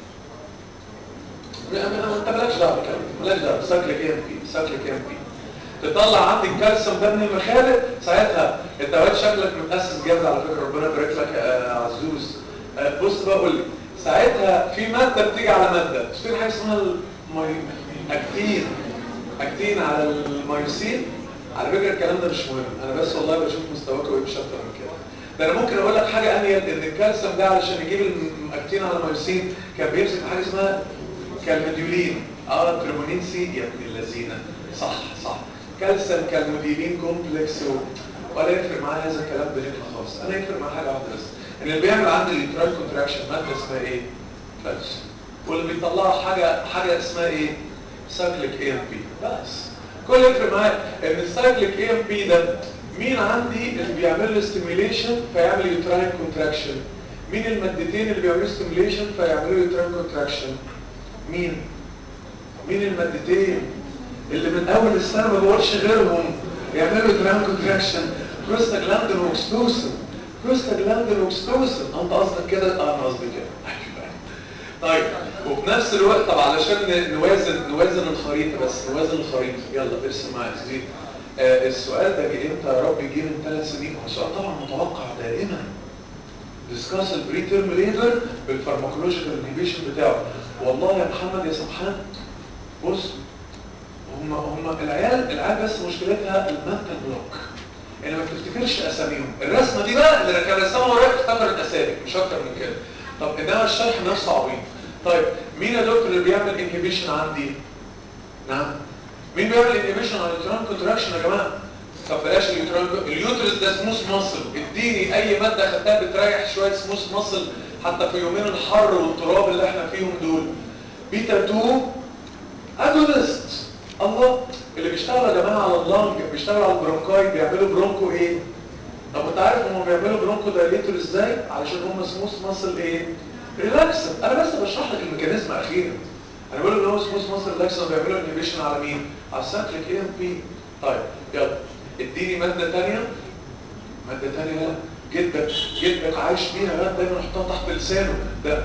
انت مالكش دعوه بالكلام ده، مالكش دعوه سايكليك اي ام بي سايكليك اي ام بي تطلع عندي الكالسيوم ده من المخابئ ساعتها انت واد شكلك متاسس جامد على فكره ربنا يبارك لك يا عزوز آه، بص بقى قول لي ساعتها في ماده بتيجي على ماده تفتكر حاجه اسمها المي... اكتين اكتين على الميوسين على فكره الكلام ده مش مهم انا بس والله بشوف مستواك ومش اكتر من كده ده انا ممكن اقول لك حاجه انيل ان الكالسيوم ده علشان يجيب الاكتين على الميوسين كان بيمسك في حاجه اسمها كالمديولين اه تريمونين سي يا ابن اللذينه صح صح كالسيوم كالموديلين كومبلكس و... ولا يفرق معايا هذا الكلام بنطلع خالص انا يفرق معايا حاجه واحده بس ان اللي بيعمل عندي اليوترايل كونتراكشن ماده اسمها ايه كالسيوم واللي بيطلعها حاجه حاجه اسمها ايه سايكليك اي ام بي بس كل اللي يفرق معايا ان السايكليك اي ام بي ده مين عندي اللي بيعمل له ستيميوليشن فيعمل يوترايل كونتراكشن مين المادتين اللي بيعملوا ستيميوليشن فيعملوا يوترايل كونتراكشن مين مين المادتين اللي من اول السنه ما بقولش غيرهم يعملوا ترام كونتراكشن بروستاجلاندين واكستوسن بروستاجلاندين واكستوسن انت قصدك كده اه انا قصدي كده طيب وفي نفس الوقت طب علشان ن- نوازن نوازن الخريطه بس نوازن الخريطه يلا ارسم معايا زين آه السؤال ده جه امتى يا رب جه من ثلاث سنين هو سؤال طبعا متوقع دائما ديسكاس البري تيرم ليبر بالفارماكولوجيكال انهبيشن بتاعه والله يا محمد يا سبحان بص هم هم العيال العيال بس مشكلتها المنتال بلوك يعني ما بتفتكرش اساميهم الرسمه دي بقى اللي كان رسمها ورايا افتكر الاسامي مش اكتر من كده طب انما الشرح نفسه عبيط طيب مين يا دكتور اللي بيعمل انهبيشن عندي نعم مين بيعمل انهبيشن على اليوتران كونتراكشن يا جماعه طب بلاش اليوتران اليوترس ده سموث ماسل اديني اي ماده خدتها بتريح شويه سموث ماسل حتى في يومين الحر والتراب اللي احنا فيهم دول بيتا 2 اجونست الله اللي بيشتغلوا يا جماعه على اللنج بيشتغلوا على البرونكاي بيعملوا برونكو ايه طب انت عارف هم بيعملوا برونكو دايليتور ازاي علشان هم سموث ماسل ايه ريلاكسن انا بس بشرح لك الميكانيزم اخيرا انا بقول ان هو سموث ماسل ريلاكسن بيعملوا انهبيشن على مين على السايكليك اي ام بي طيب يلا اديني ماده ثانيه ماده ثانيه يلا جدك جدك عايش بيها بقى دايما يحطها تحت لسانه ده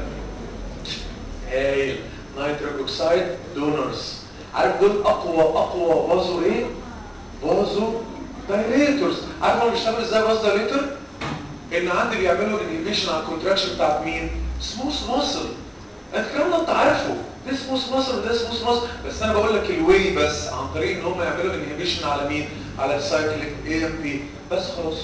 هايل نيتروك اوكسايد دونرز عارف دول اقوى اقوى بازو ايه بازو دايليتورز عارف هو بيشتغل ازاي بازو دايليتور ان عندي بيعملوا انهبيشن على الكونتراكشن بتاعت مين سموث ماسل الكلام ده انت عارفه ده سموث ماسل وده سموث ماسل بس انا بقول لك الواي بس عن طريق ان هم يعملوا انهبيشن على مين على السايكليك اي ام بي بس خلاص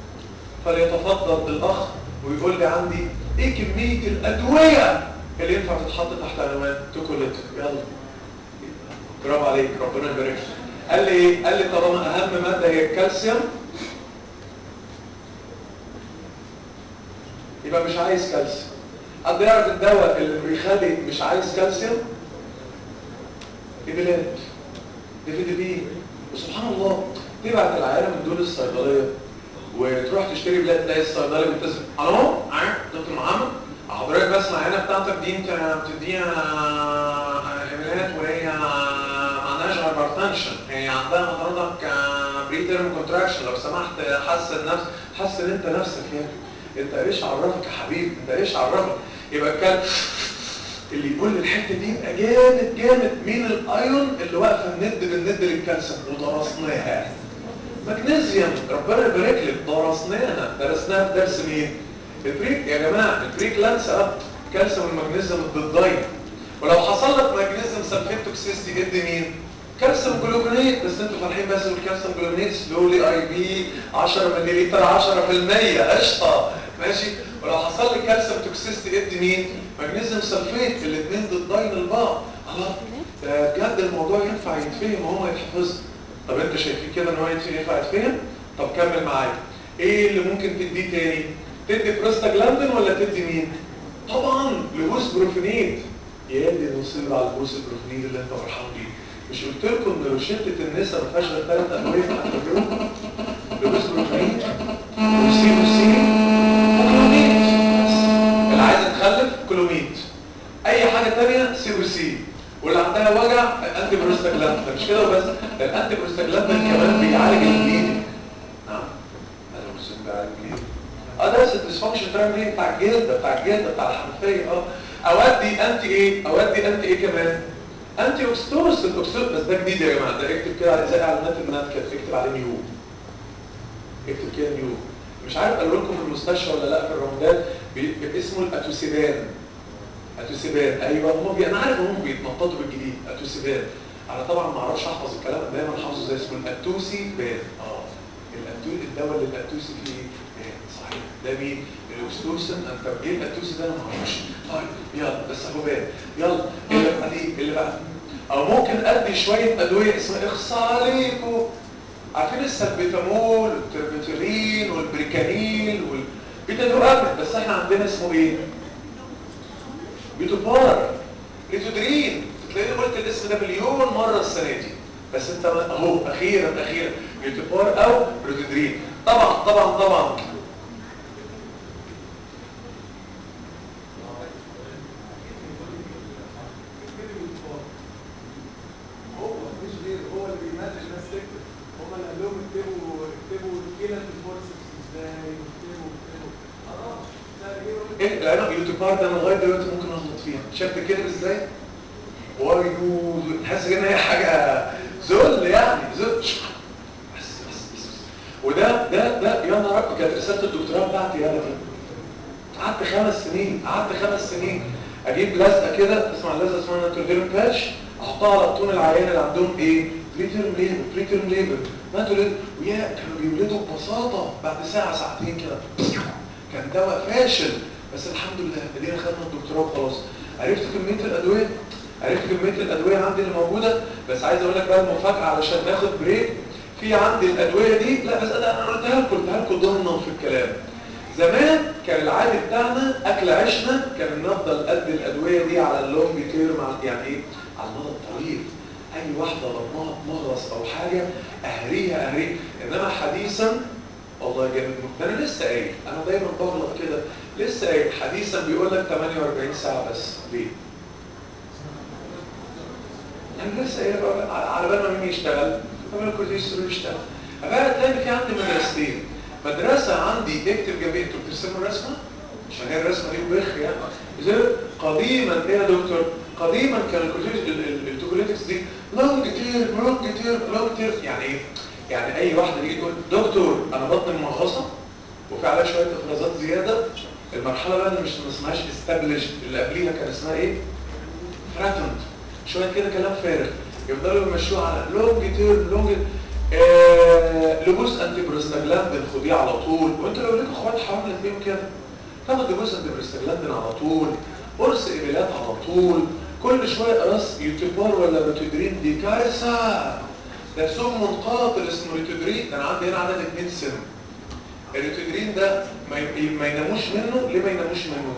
فليتفضل الاخ ويقول لي عندي ايه كميه الادويه اللي ينفع تتحط تحت عنوان توكوليت يلا برافو عليك ربنا يبارك لك قال لي ايه قال لي طالما اهم ماده هي الكالسيوم يبقى مش عايز كالسيوم حد يعرف الدواء اللي بيخلي مش عايز كالسيوم ايبيلات ديفيدبين وسبحان الله تبعت العيانه من دول الصيدليه وتروح تشتري بلاد تلاقي الصيدلي متصل الو عارف دكتور محمد حضرتك بس العينه بتاعتك دي انت بتديها ايميلات وهي ما عندهاش هايبرتنشن هي عندها حضرتك بري تيرم كونتراكشن لو سمحت حسن نفسك حسن انت نفسك يا ابني انت ايش عرفك يا حبيبي انت ايش عرفك يبقى الكلب اللي يقول لي الحته دي يبقى جامد جامد مين الايون اللي واقفه الند بالند للكالسيوم ودرسناها مغنيسيوم ربنا يبارك لك درسناها درسناها في درس مين البريك يا جماعه البريك لانس اب كالسيوم والمغنيسيوم الضدين ولو حصل لك مغنيسيوم سلفيت توكسيستي ادي مين كالسيوم جلوكونيت بس انتوا فرحين بس بالكالسيوم جلوكونيت سلولي اي بي 10 مللي 10% قشطه ماشي ولو حصل لي كالسيوم توكسيستي ادي مين مغنيسيوم سلفيت الاثنين ضدين لبعض الله ده بجد الموضوع ينفع يتفهم وهو يتحفظ طب انت شايفين كده ان هو ينفع يتفهم طب كمل معايا ايه اللي ممكن تديه تاني تدي بروستاجلاندين ولا تدي مين طبعا لبوس بروفينيد يا دي نصيب على البوس البروفينيد اللي انت فرحان بيه مش قلت لكم ان روشته النساء ما فيهاش غير ثلاث ادويه في اليوم لبوس بروفينيد وسيبوسين وكلوميد بس اللي عايزه تخلف كلوميد اي حاجه ثانيه سيبوسين واللي عندها وجع انتي بروستاجلاندين مش كده وبس ده الانتي بروستاجلاندين كمان بيعالج البليدنج نعم هذا مسلم بيعالج البليدنج اه ده الديسفانكشن بتاع ايه بتاع الجلد بتاع الجلد بتاع الحنفيه اه اودي انتي ايه اودي انتي ايه كمان انتي اوكستوس الاوكستوس بس ده جديد يا جماعه ده اكتب كده على زي اعلانات النت كده اكتب عليه نيو اكتب كده نيو مش عارف قالوا لكم في المستشفى ولا لا في الرمضان اسمه الاتوسيبان اتوسيبان ايوه هم بي... انا عارف هم بيتنططوا بالجديد اتوسيبان انا طبعا ما اعرفش احفظ الكلام دايما حافظه زي اسمه الاتوسي بان اه الاتو الدواء اللي الاتوسي فيه بان صحيح ده مين الاكستوسن انت ايه الاتوسي ده انا ما اعرفش طيب يلا بس اهو بان يلا اللي بعديه اللي بعد او ممكن ادي شويه ادويه اسمها اخص عليكم عارفين السلبيتامول والتربيتولين والبريكانيل والبيتادوات بس احنا عندنا اسمه ايه بيتوبار ليتودرين تلاقيني قلت الاسم ده مليون مرة السنة دي بس انت اهو اخيرا اخيرا بيتوبار او بروتودرين طبعا طبعا طبعا هو مش غير هو اللي بيمانج الناس تكتب هم اللي قال لهم اكتبوا اكتبوا الكلى في الفورسبس ازاي واكتبوا اكتبوا خلاص ايه العنب يوتيوبار ده انا لغايه دلوقتي ممكن اغلط فيها شفت كده ازاي وايو تحس ان هي حاجه ذل يعني ذل بس بس بس وده ده ده يا نهار أبيض، كانت رساله الدكتوراه بتاعتي يا دي قعدت خمس سنين قعدت خمس سنين اجيب لزقه كده تسمع اللزقه اسمها ناتوريرم باتش احطها على بطون العيان اللي عندهم ايه بريتيرم ليبر بريتيرم ليبر ناتوريرم ويا كانوا بيولدوا ببساطه بعد ساعه ساعتين كده كان دواء فاشل بس الحمد لله ادينا خدنا الدكتوراه وخلاص عرفت كميه الادويه عرفت كميه الادويه عندي اللي موجوده بس عايز اقول لك بقى المفاجاه علشان ناخد بريك في عندي الادويه دي لا بس انا قلتها لكم قلتها لكم ضمنا في الكلام زمان كان العادي بتاعنا اكل عيشنا كان نفضل قد الادويه دي على اللونج تيرم على- يعني ايه على المدى الطويل اي واحده بطنها مغرس او حاجه اهريها اهريها انما حديثا والله جامد ده انا لسه قايل انا دايما بغلط كده لسه قايل حديثا بيقول لك 48 ساعه بس ليه انا لسه قايل بقى على بال ما مين يشتغل قبل الكورتيزول يشتغل بقى تلاقي في عندي مدرستين مدرسه عندي اكتب جنبي انتوا بترسموا الرسمه عشان هي الرسمه دي بخ يعني إذا قديما ايه يا دكتور قديما كان التوكوليتكس دي لونج تير لونج تير لونج تير يعني ايه يعني اي واحده تيجي تقول دكتور انا بطني مغصه وفي عليها شويه افرازات زياده المرحله بقى اللي مش ما اسمهاش استابليش اللي قبليها كان اسمها ايه فراتند شويه كده كلام فارغ يفضلوا يمشوها على لونج تيرم لونج آه لبوس انتي بروستاجلاندين خديه على طول وانت لو ليك اخوات حوالي تلاقيهم كده تاخد لبوس انتي بروستاجلاندين على طول قرص ايميلات على طول كل شويه قرص يوتيوبار ولا روتودرين دي كارثه ده سم قاتل اسمه ريتودرين ده انا عندي هنا عدد اتنين سم الريتودرين ده ما ي- ما يناموش منه ليه ما يناموش منه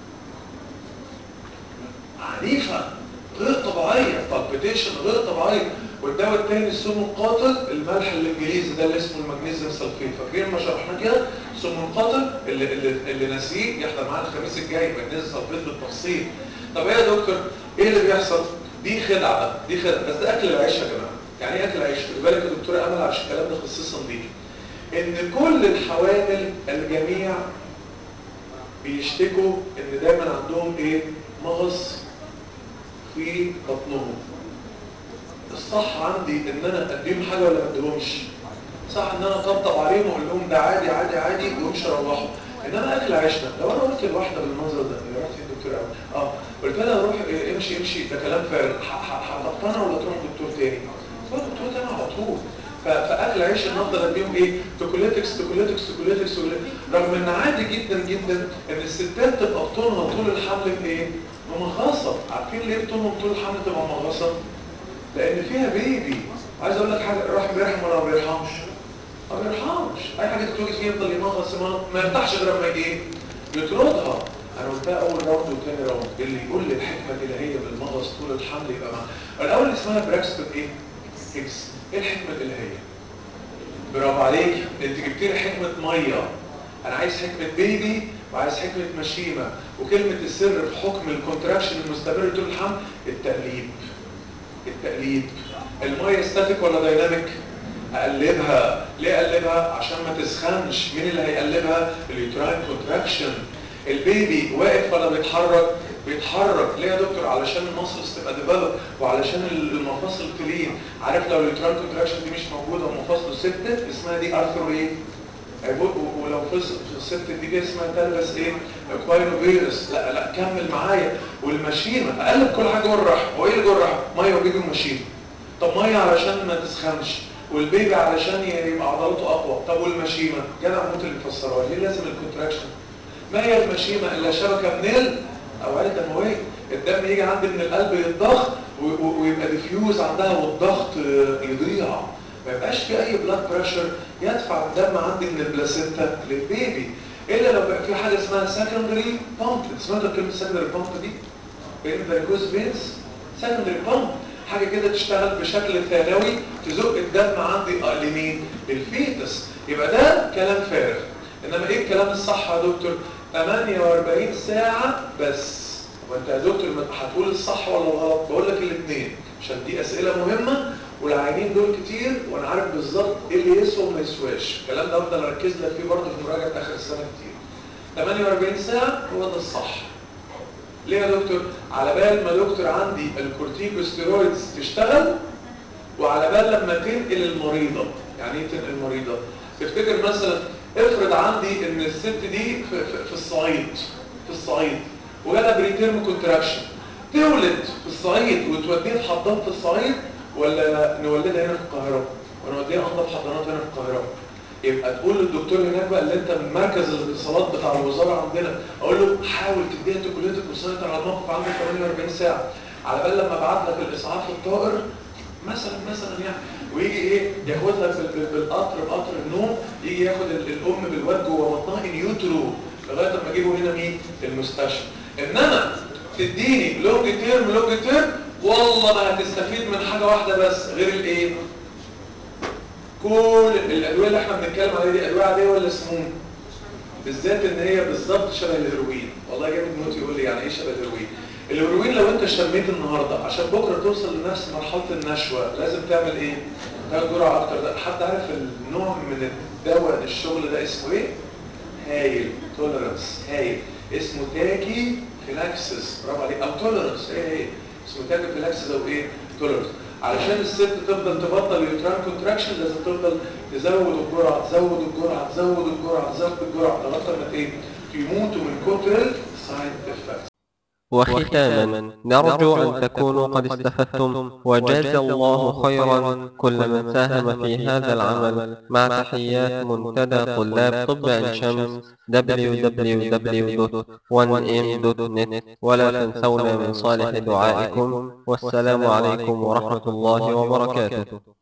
عنيفة غير طبيعية بالبيتيشن غير طبيعية والدواء التاني السم القاتل الملح الانجليزي ده اللي اسمه المغنيسيوم سلفيت فاكرين ما شرحنا كده السم القاتل اللي اللي, اللي ناسيه يحضر معانا الخميس الجاي مغنيسيوم سلفيت بالتفصيل طب ايه يا دكتور ايه اللي بيحصل دي خدعة بقى دي خدعة بس ده اكل العيش يا جماعة يعني ايه اكل العيش خد بالك يا دكتورة امل عشان الكلام ده خصيصا ليكي ان كل الحوامل الجميع بيشتكوا ان دايما عندهم ايه مغص في بطنهم الصح عندي ان انا اديهم حاجه ولا ما اديهمش صح ان انا اطبطب عليهم واقول لهم ده عادي عادي عادي ويمشي روحوا انما اكل عيشنا لو انا قلت لواحده بالمنظر ده يا رحت فين دكتور قوي اه قلت لها روح إيه، امشي امشي ده كلام فارغ هتقتنع ولا تروح دكتور تاني هو دكتور تاني على طول ف- فاكل عيش النهارده اديهم ايه توكوليتكس توكوليتكس توكوليتكس توكوليتكس. رغم ان عادي جدا جدا ان الستات تبقى بطونها طول الحمل بايه ممغصه عارفين ليه بطونهم طول الحمل تبقى ممغصه لان فيها بيبي عايز اقول لك حاجه الرحم بيرحم ولا ما بيرحمش ما بيرحمش اي حاجه تتوجد فيه يفضل يمغص يمغص ما يرتاحش غير لما ايه يطردها انا قلتها اول راوند وثاني راوند اللي يقول لي الحكمه الالهيه بالمغص طول الحمل يبقى معاه الاول اسمها براكستون ايه اكس ايه الحكمه الالهيه برافو عليك انت جبت لي حكمه ميه انا عايز حكمه بيبي وعايز حكمه مشيمه وكلمه السر في حكم الكونتراكشن المستمر طول الحمل التقليب التقليب الميه ستاتيك ولا دايناميك اقلبها ليه اقلبها عشان ما تسخنش مين اللي هيقلبها اليوتراين كونتراكشن البيبي واقف ولا بيتحرك بيتحرك ليه يا دكتور علشان المصل تبقى ديفلوب وعلشان المفاصل تلين عارف لو اليوتراين كونتراكشن دي مش موجوده ومفاصله ثبتت اسمها دي ارثرو ايه ولو في الست دي كده اسمها تلبس ايه كواينوفيروس لا لا كمل معايا والمشيمه اقلب كل حاجه جوه الرحم هو ايه اللي جوه الرحم ميه وبيبي ومشيمه طب ميه علشان ما تسخنش والبيبي علشان يبقى عضلاته اقوى طب والمشيمه جدع موت اللي بيفسرها ليه لازم الكونتراكشن ما هي المشيمه الا شبكه من الاوعيه الدمويه الدم يجي عندي من القلب يتضخ ويبقى ديفيوز عندها والضغط يضيع ما يبقاش في اي بلاد بريشر يدفع الدم عندي من البلاسينتا للبيبي الا لو بقى في حاجه اسمها سكندري بامب سمعت كلمه سكندري بامب دي بين فاريكوز فينز سكندري بامب حاجه كده تشتغل بشكل ثانوي تزق الدم عندي لمين للفيتس يبقى ده كلام فارغ انما ايه الكلام الصح يا دكتور 48 ساعه بس وانت يا دكتور هتقول الصح ولا الغلط بقول لك الاثنين عشان دي اسئله مهمه والعينين دول كتير وانا عارف بالظبط ايه اللي يسوى وما يسواش الكلام ده افضل اركز لك فيه برضه في مراجعه اخر السنه كتير 48 ساعه هو ده الصح ليه يا دكتور على بال ما دكتور عندي الكورتيكوستيرويدز تشتغل وعلى بال لما تنقل المريضه يعني ايه تنقل المريضه تفتكر مثلا افرض عندي ان الست دي في, في, في الصعيد في الصعيد وجالها بريتيرم كونتراكشن تولد في الصعيد وتوديها في حضانه في الصعيد ولا نولدها هنا في القاهره ونوديها انضف حضانات هنا في القاهره يبقى تقول للدكتور هناك بقى اللي انت من مركز الاتصالات بتاع الوزاره عندنا اقول له حاول تديها تكليتك وسيطر على الموقف عندك 48 ساعه على بال لما ابعت لك الاسعاف الطائر مثلا مثلا يعني ويجي ايه ياخدها بالقطر بقطر النوم يجي ياخد الام بالواد جوه بطنها ان يوترو لغايه لما اجيبه هنا مين المستشفى انما تديني لونج تيرم لونج تيرم والله ما هتستفيد من حاجه واحده بس غير الايه كل الادويه اللي احنا بنتكلم عليها دي ادويه عاديه ولا سموم بالذات ان هي بالظبط شبه الهيروين والله جامد موت يقول لي يعني ايه شبه الهيروين الهيروين لو انت شميت النهارده عشان بكره توصل لنفس مرحله النشوه لازم تعمل ايه تاخد جرعه اكتر ده حد عارف النوع من الدواء الشغل ده اسمه ايه هايل توليرانس هايل اسمه تاكي فيلاكسس برافو عليك او توليرانس ايه هي اسمه تاكي فيلاكسس او ايه توليرانس علشان الست تفضل تبطل اليوتران كونتراكشن لازم تفضل تزود الجرعه تزود الجرعه تزود الجرعه تزود الجرعه لغايه ما ايه يموتوا من كتر السايد افكتس وختاما نرجو أن تكونوا قد استفدتم وجاز الله خيرا كل من ساهم في هذا العمل مع تحيات منتدى طلاب طب عين شمس www.1m.net ولا تنسونا من صالح دعائكم والسلام عليكم ورحمة الله وبركاته